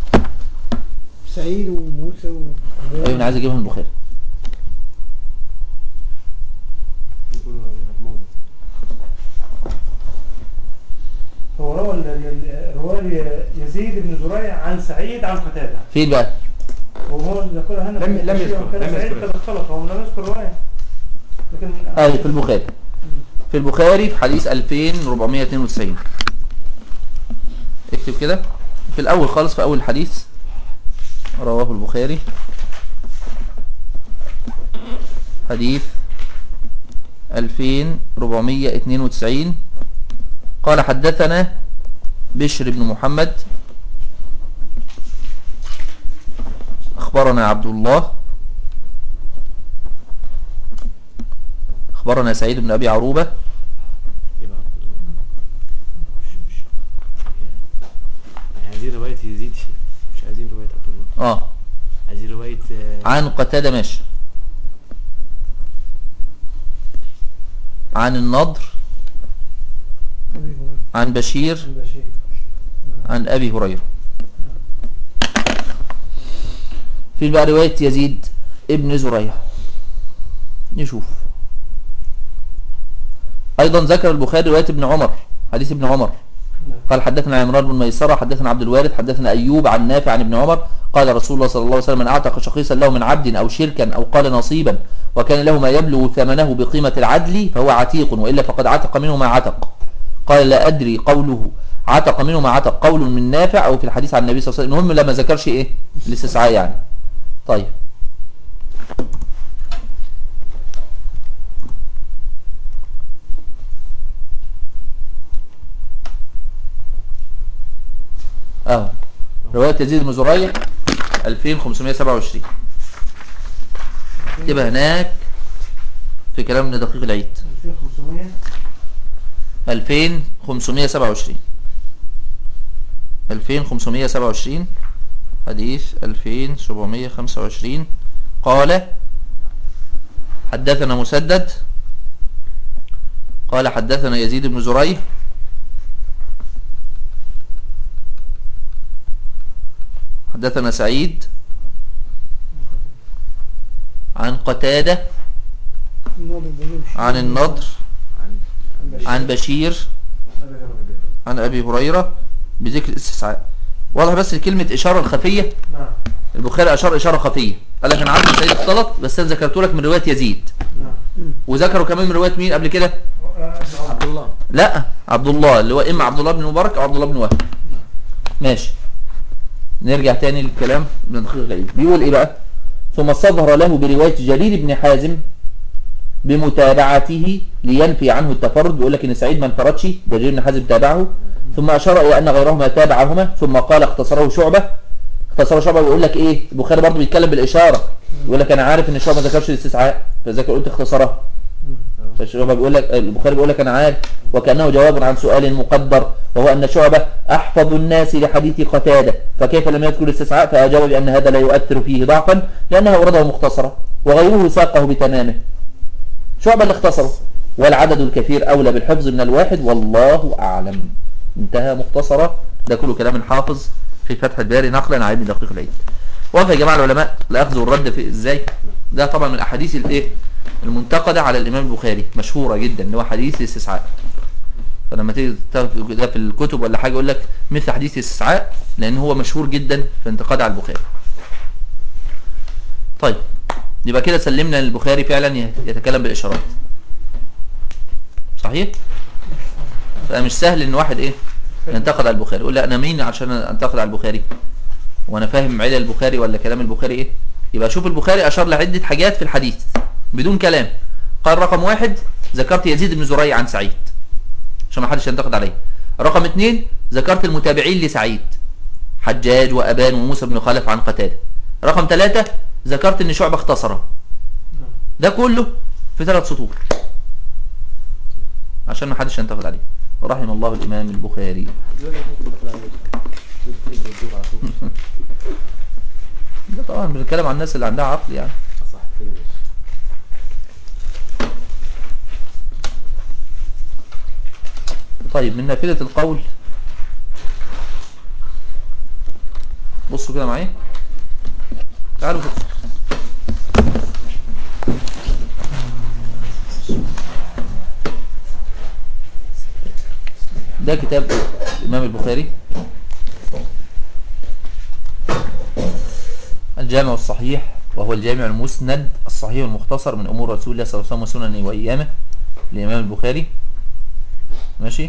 سعيد وموسى و... ايوه انا عايز اجيبها من البخاري يقولوا موضع هو روى ال- ال- رواه يزيد بن زريع عن سعيد عن قتادة فين بقى وهو اللي ذكرها هنا لم- في لم التشريع يذكر- وكان لم سعيد يذكر. قد اختلط هو لم يذكر رواية لكن ايوه في البخاري في البخاري في حديث 2492 اكتب كده في الاول خالص في اول الحديث رواه البخاري حديث 2492 قال حدثنا بشر بن محمد أخبرنا عبد الله أخبرنا سعيد بن أبي عروبة يبقى يعني عايزين رواية يزيد شيء مش عايزين رواية عبد الله آه عايزين رواية آه، عن قتادة ماشي عن النضر أبي هريرة. عن بشير البشير عن أبي هريرة في بقى رواية يزيد ابن زريع نشوف أيضا ذكر البخاري رواية ابن عمر حديث ابن عمر نعم. قال حدثنا عمران بن ميسرة حدثنا عبد الوارث حدثنا أيوب عن نافع عن ابن عمر قال رسول الله صلى الله عليه وسلم من أعتق شخيصا له من عبد أو شركا أو قال نصيبا وكان له ما يبلغ ثمنه بقيمة العدل فهو عتيق وإلا فقد عتق منه ما عتق قال لا أدري قوله عتق منه ما عتق قول من نافع أو في الحديث عن النبي صلى الله عليه وسلم المهم لما ذكرش إيه الاستسعاء يعني طيب اهو رواية يزيد بن زريع 2527 تبقى هناك في كلام ابن دقيق العيد 2500 2527 2527 حديث 2725 قال حدثنا مسدد قال حدثنا يزيد بن زريع حدثنا سعيد عن قتادة النضر بن بشير. عن النضر عن عن بشير عن أبي هريرة بذكر الاستسعاء واضح بس كلمة إشارة الخفية نعم البخاري أشار إشارة خفية قال لك أنا عارف إن سعيد اختلط بس أنا ذكرت لك من رواية يزيد نعم وذكروا كمان من رواية مين قبل كده آه، ابن عمر. عبد الله لا عبد الله اللي هو إما عبد الله بن مبارك أو عبد الله بن وهب ماشي نرجع تاني للكلام ابن دقيق العيد بيقول إيه بقى ثم استظهر له برواية جرير بن حازم بمتابعته لينفي عنه التفرد بيقول لك ان سعيد ما انفردش ده جرير بن حازم تابعه ثم اشار الى ان غيرهما تابعهما ثم قال اختصره شعبه اختصره شعبه بيقول لك ايه البخاري برضه بيتكلم بالاشاره يقول لك انا عارف ان شعبه ما ذكرش الاستسعاء فذاك قلت اختصره فشعبه بيقول لك البخاري بيقول لك انا عارف وكانه جواب عن سؤال مقدر وهو ان شعبه احفظ الناس لحديث قتاده فكيف لم يذكر الاستسعاء فاجاب بان هذا لا يؤثر فيه ضعفا لانه اورده مختصرا وغيره ساقه بتمامه شعبة اللي اختصره والعدد الكثير أولى بالحفظ من الواحد والله أعلم انتهى مختصرة ده كله كلام الحافظ في فتح الباري نقلا عن ابن دقيق العيد واقف يا جماعه العلماء الاخذ والرد في ازاي ده طبعا من الاحاديث الايه المنتقده على الامام البخاري مشهوره جدا اللي هو حديث الاستسعاء فلما تيجي تاخد ده في الكتب ولا حاجه يقول لك مثل حديث الاستسعاء لان هو مشهور جدا في انتقاد على البخاري طيب يبقى كده سلمنا ان البخاري فعلا يتكلم بالاشارات صحيح فمش سهل ان واحد ايه ينتقد على البخاري يقول لا انا مين عشان انتقد على البخاري وانا فاهم علل البخاري ولا كلام البخاري ايه يبقى شوف البخاري اشار لعده حاجات في الحديث بدون كلام قال رقم واحد ذكرت يزيد بن زريع عن سعيد عشان ما حدش ينتقد عليه رقم اثنين ذكرت المتابعين لسعيد حجاج وابان وموسى بن خلف عن قتاده رقم ثلاثة ذكرت ان شعبة اختصره ده كله في ثلاث سطور عشان ما حدش ينتقد عليه رحم الله الامام البخاري ده طبعا بنتكلم عن الناس اللي عندها عقل يعني صح كده ماشي طيب من نافذة القول بصوا كده معايا تعالوا كده. ده كتاب الإمام البخاري الجامع الصحيح وهو الجامع المسند الصحيح المختصر من أمور رسول الله صلى الله عليه وسلم وسننه وأيامه للإمام البخاري ماشي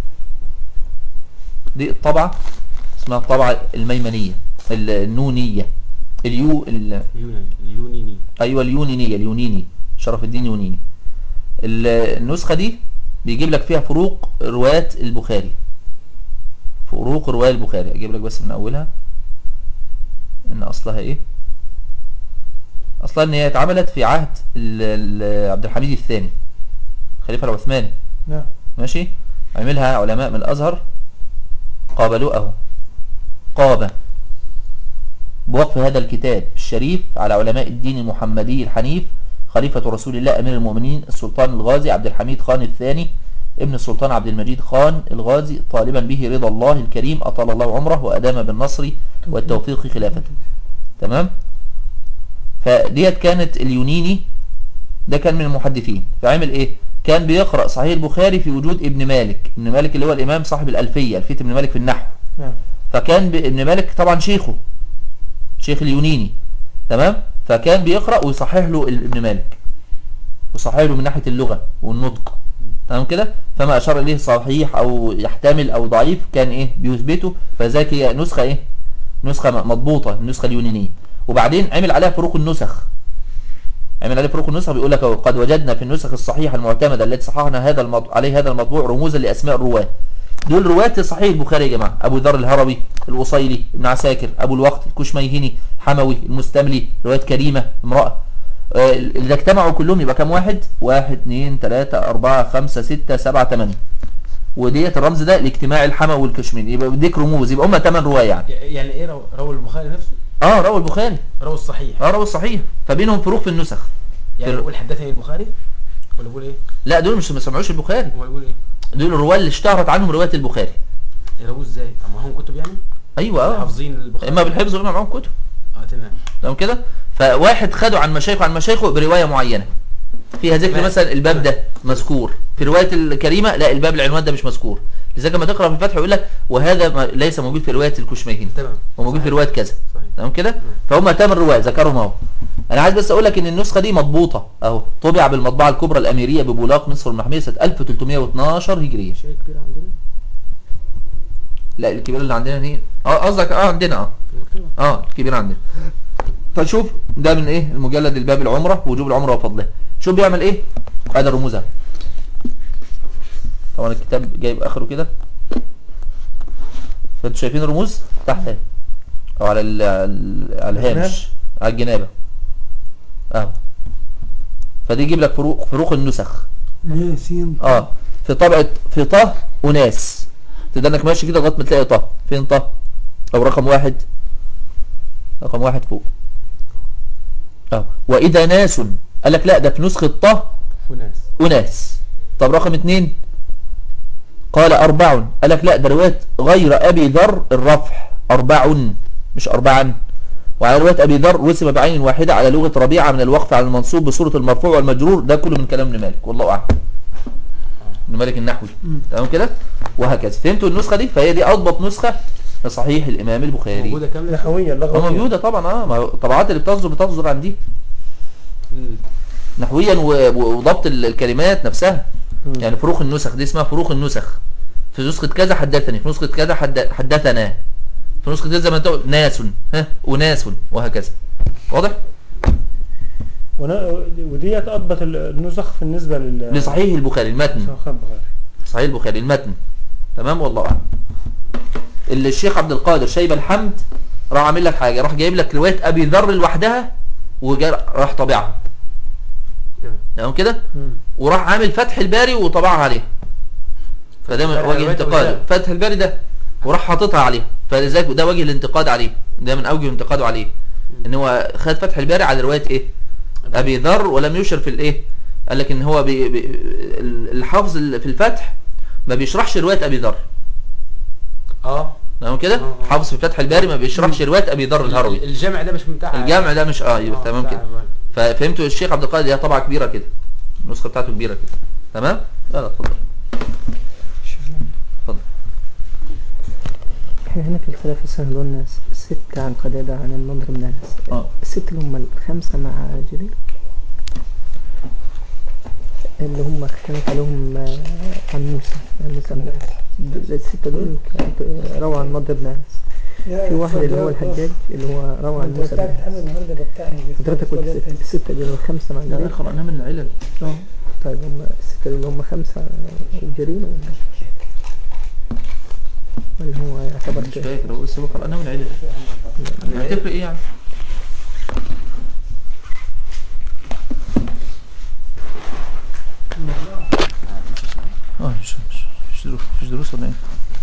دي الطبعة اسمها الطبعة الميمنية ال- النونية اليو ال... اليوناني اليونيني ايوه اليونينية اليونيني شرف الدين يونيني ال- النسخة دي بيجيب لك فيها فروق روايات البخاري فروق رواية البخاري اجيب لك بس من اولها ان اصلها ايه اصلها ان هي اتعملت في عهد ال- ال- عبد الحميد الثاني الخليفة العثماني نعم ماشي عملها علماء من الأزهر قابلوه أهو قاب بوقف هذا الكتاب الشريف على علماء الدين المحمدي الحنيف خليفة رسول الله أمير المؤمنين السلطان الغازي عبد الحميد خان الثاني ابن السلطان عبد المجيد خان الغازي طالبا به رضا الله الكريم أطال الله عمره وأدام بالنصر والتوفيق خلافته تمام فديت كانت اليونيني ده كان من المحدثين فعمل ايه كان بيقرأ صحيح البخاري في وجود ابن مالك ابن مالك اللي هو الامام صاحب الالفية الفية ابن مالك في النحو نعم فكان ب- ابن مالك طبعا شيخه شيخ اليونيني تمام فكان بيقرأ ويصحح له ال- ابن مالك ويصحح له من ناحية اللغة والنطق تمام كده فما اشار اليه صحيح او يحتمل او ضعيف كان ايه بيثبته فذاك هي نسخة ايه نسخة م- مضبوطة النسخة اليونانية وبعدين عمل عليها فروق النسخ عمل عليه فروق النسخ بيقول لك أهو، قد وجدنا في النسخ الصحيحة المعتمدة التي صححنا هذا المط... عليه هذا المطبوع رموزا لأسماء الرواة دول رواة صحيح البخاري يا جماعة أبو ذر الهروي الوصيلي ابن عساكر أبو الوقت الكشميهني حموي المستملي رواية كريمة امرأة آه، إذا اجتمعوا كلهم يبقى كام واحد واحد اتنين تلاتة أربعة خمسة ستة سبعة تمانية وديت الرمز ده الاجتماع الحموي والكشميري يبقى ديك رموز يبقى هم تمن رواية يعني يعني ايه رو- روى البخاري نفسه اه روى البخاري روى الصحيح اه روى الصحيح فبينهم فروق في النسخ يعني في- بقول حدثني البخاري ولا بقول ايه لا دول مش ما سمعوش البخاري ولا بقول ايه دول الرواة اللي اشتهرت عنهم رواية البخاري يرووه ازاي اما هم كتب يعني ايوه اه حافظين البخاري اما بالحفظ ولا معاهم كتب اه تمام تمام كده فواحد خده عن مشايخه عن مشايخه برواية معينة فيها ذكر تمام. مثلا الباب ده مذكور في رواية الكريمة لا الباب العنوان ده مش مذكور لذلك لما تقرأ في الفتح يقول لك وهذا ما ليس موجود في رواية الكشميهين تمام هو موجود في صحيح. رواية كذا صحيح تمام كده فهم تمن رواية ذكرهم اهو انا عايز بس اقول لك ان النسخة دي مضبوطة اهو طبع بالمطبعة الكبرى الاميرية ببولاق مصر المحمية سنة 1312 هجرية شيء كبير عندنا لا الكبيرة اللي عندنا دي اه قصدك اه عندنا اه في المكتبة اه الكبير عندنا فشوف ده من ايه المجلد الباب العمرة وجوب العمرة وفضلها شوف بيعمل ايه ادي الرموز اهي. طبعا الكتاب جايب اخره كده فانتوا شايفين الرموز تحت اهي. او على ال على- على الهامش على الجنابة اهو فدي يجيب لك فروق فروق النسخ ليه سين اه في طبعة في طه وناس تبقى انك ماشي كده لغايه ما تلاقي طه فين طه او رقم واحد رقم واحد فوق اه واذا ناس قال لك لا ده في نسخة طه وناس وناس طب رقم اتنين قال اربع قال لك لا ده رواية غير ابي ذر الرفع اربع مش اربعا وعلى رواية أبي ذر رسم بعين واحدة على لغة ربيعة من الوقف على المنصوب بصورة المرفوع والمجرور ده كله من كلام ابن مالك والله أعلم ابن مالك النحوي تمام كده وهكذا فهمتوا النسخة دي فهي دي أضبط نسخة لصحيح الإمام البخاري موجودة كاملة نحويا اه لغويا موجودة طبعا اه ما هو الطبعات اللي بتصدر بتصدر عن دي مم. نحويا و- و- وضبط ال- الكلمات نفسها مم. يعني فروق النسخ دي اسمها فروق النسخ في نسخة كذا حدثني في نسخة كذا حد... حدثنا في نسخة كذا زي ما انت قلت ناس ها وناس وهكذا واضح ون- وديت اضبط النسخ بالنسبه لل لصحيح البخاري المتن صحيح البخاري صحيح البخاري المتن تمام والله اعلم اللي الشيخ عبد القادر شايب الحمد راح عامل لك حاجه راح جايب لك روايه ابي ذر لوحدها وراح طابعها تمام. تمام كده مم. وراح عامل فتح الباري وطبعها عليه فده من الباري وجه على رواية انتقاده أبي فتح الباري ده وراح حاططها عليه فلذلك ده وجه الانتقاد عليه ده من اوجه انتقاده عليه ان هو خد فتح الباري على روايه ايه ابي ذر ولم يشر في الايه قال لك ان هو بي بي الحافظ ال- في الفتح ما بيشرحش روايه ابي ذر اه تمام كده آه، آه. حافظ في فتح الباري ما بيشرحش روايه ابي ذر الهروي الجمع ده مش بتاع الجامع ده مش اه يبقى آه، تمام بتاع كده الرواية. ففهمتوا الشيخ عبد القادر دي طبعه كبيره كده النسخه بتاعته كبيره كده تمام لا لا اتفضل اتفضل احنا هنا في الخلاف السنة اللي قلنا س- ستة عن قتادة عن النضر بن أنس اه الستة اللي هم الخمسة مع جرير اللي هم اختلف عليهم آه، عن موسى عن موسى بن أنس. د- الستة دول كانت- روى عن النضر بن أنس في واحد اللي هو الحجاج اللي هو روى عن انت موسى بن بتاعك أنس تحمل النهارده ده بتاعي حضرتك قلت الستة- الستة دول الخمسة مع لا جرير قرأناه من العلل اه طيب هم الستة دول هم خمسة وجرير ولا ولا هو يعتبر مش كده فاكر هو بس هو قرأناه من العلل هتفرق ايه يعني اه مش مش مش دروس مش دروس ولا ايه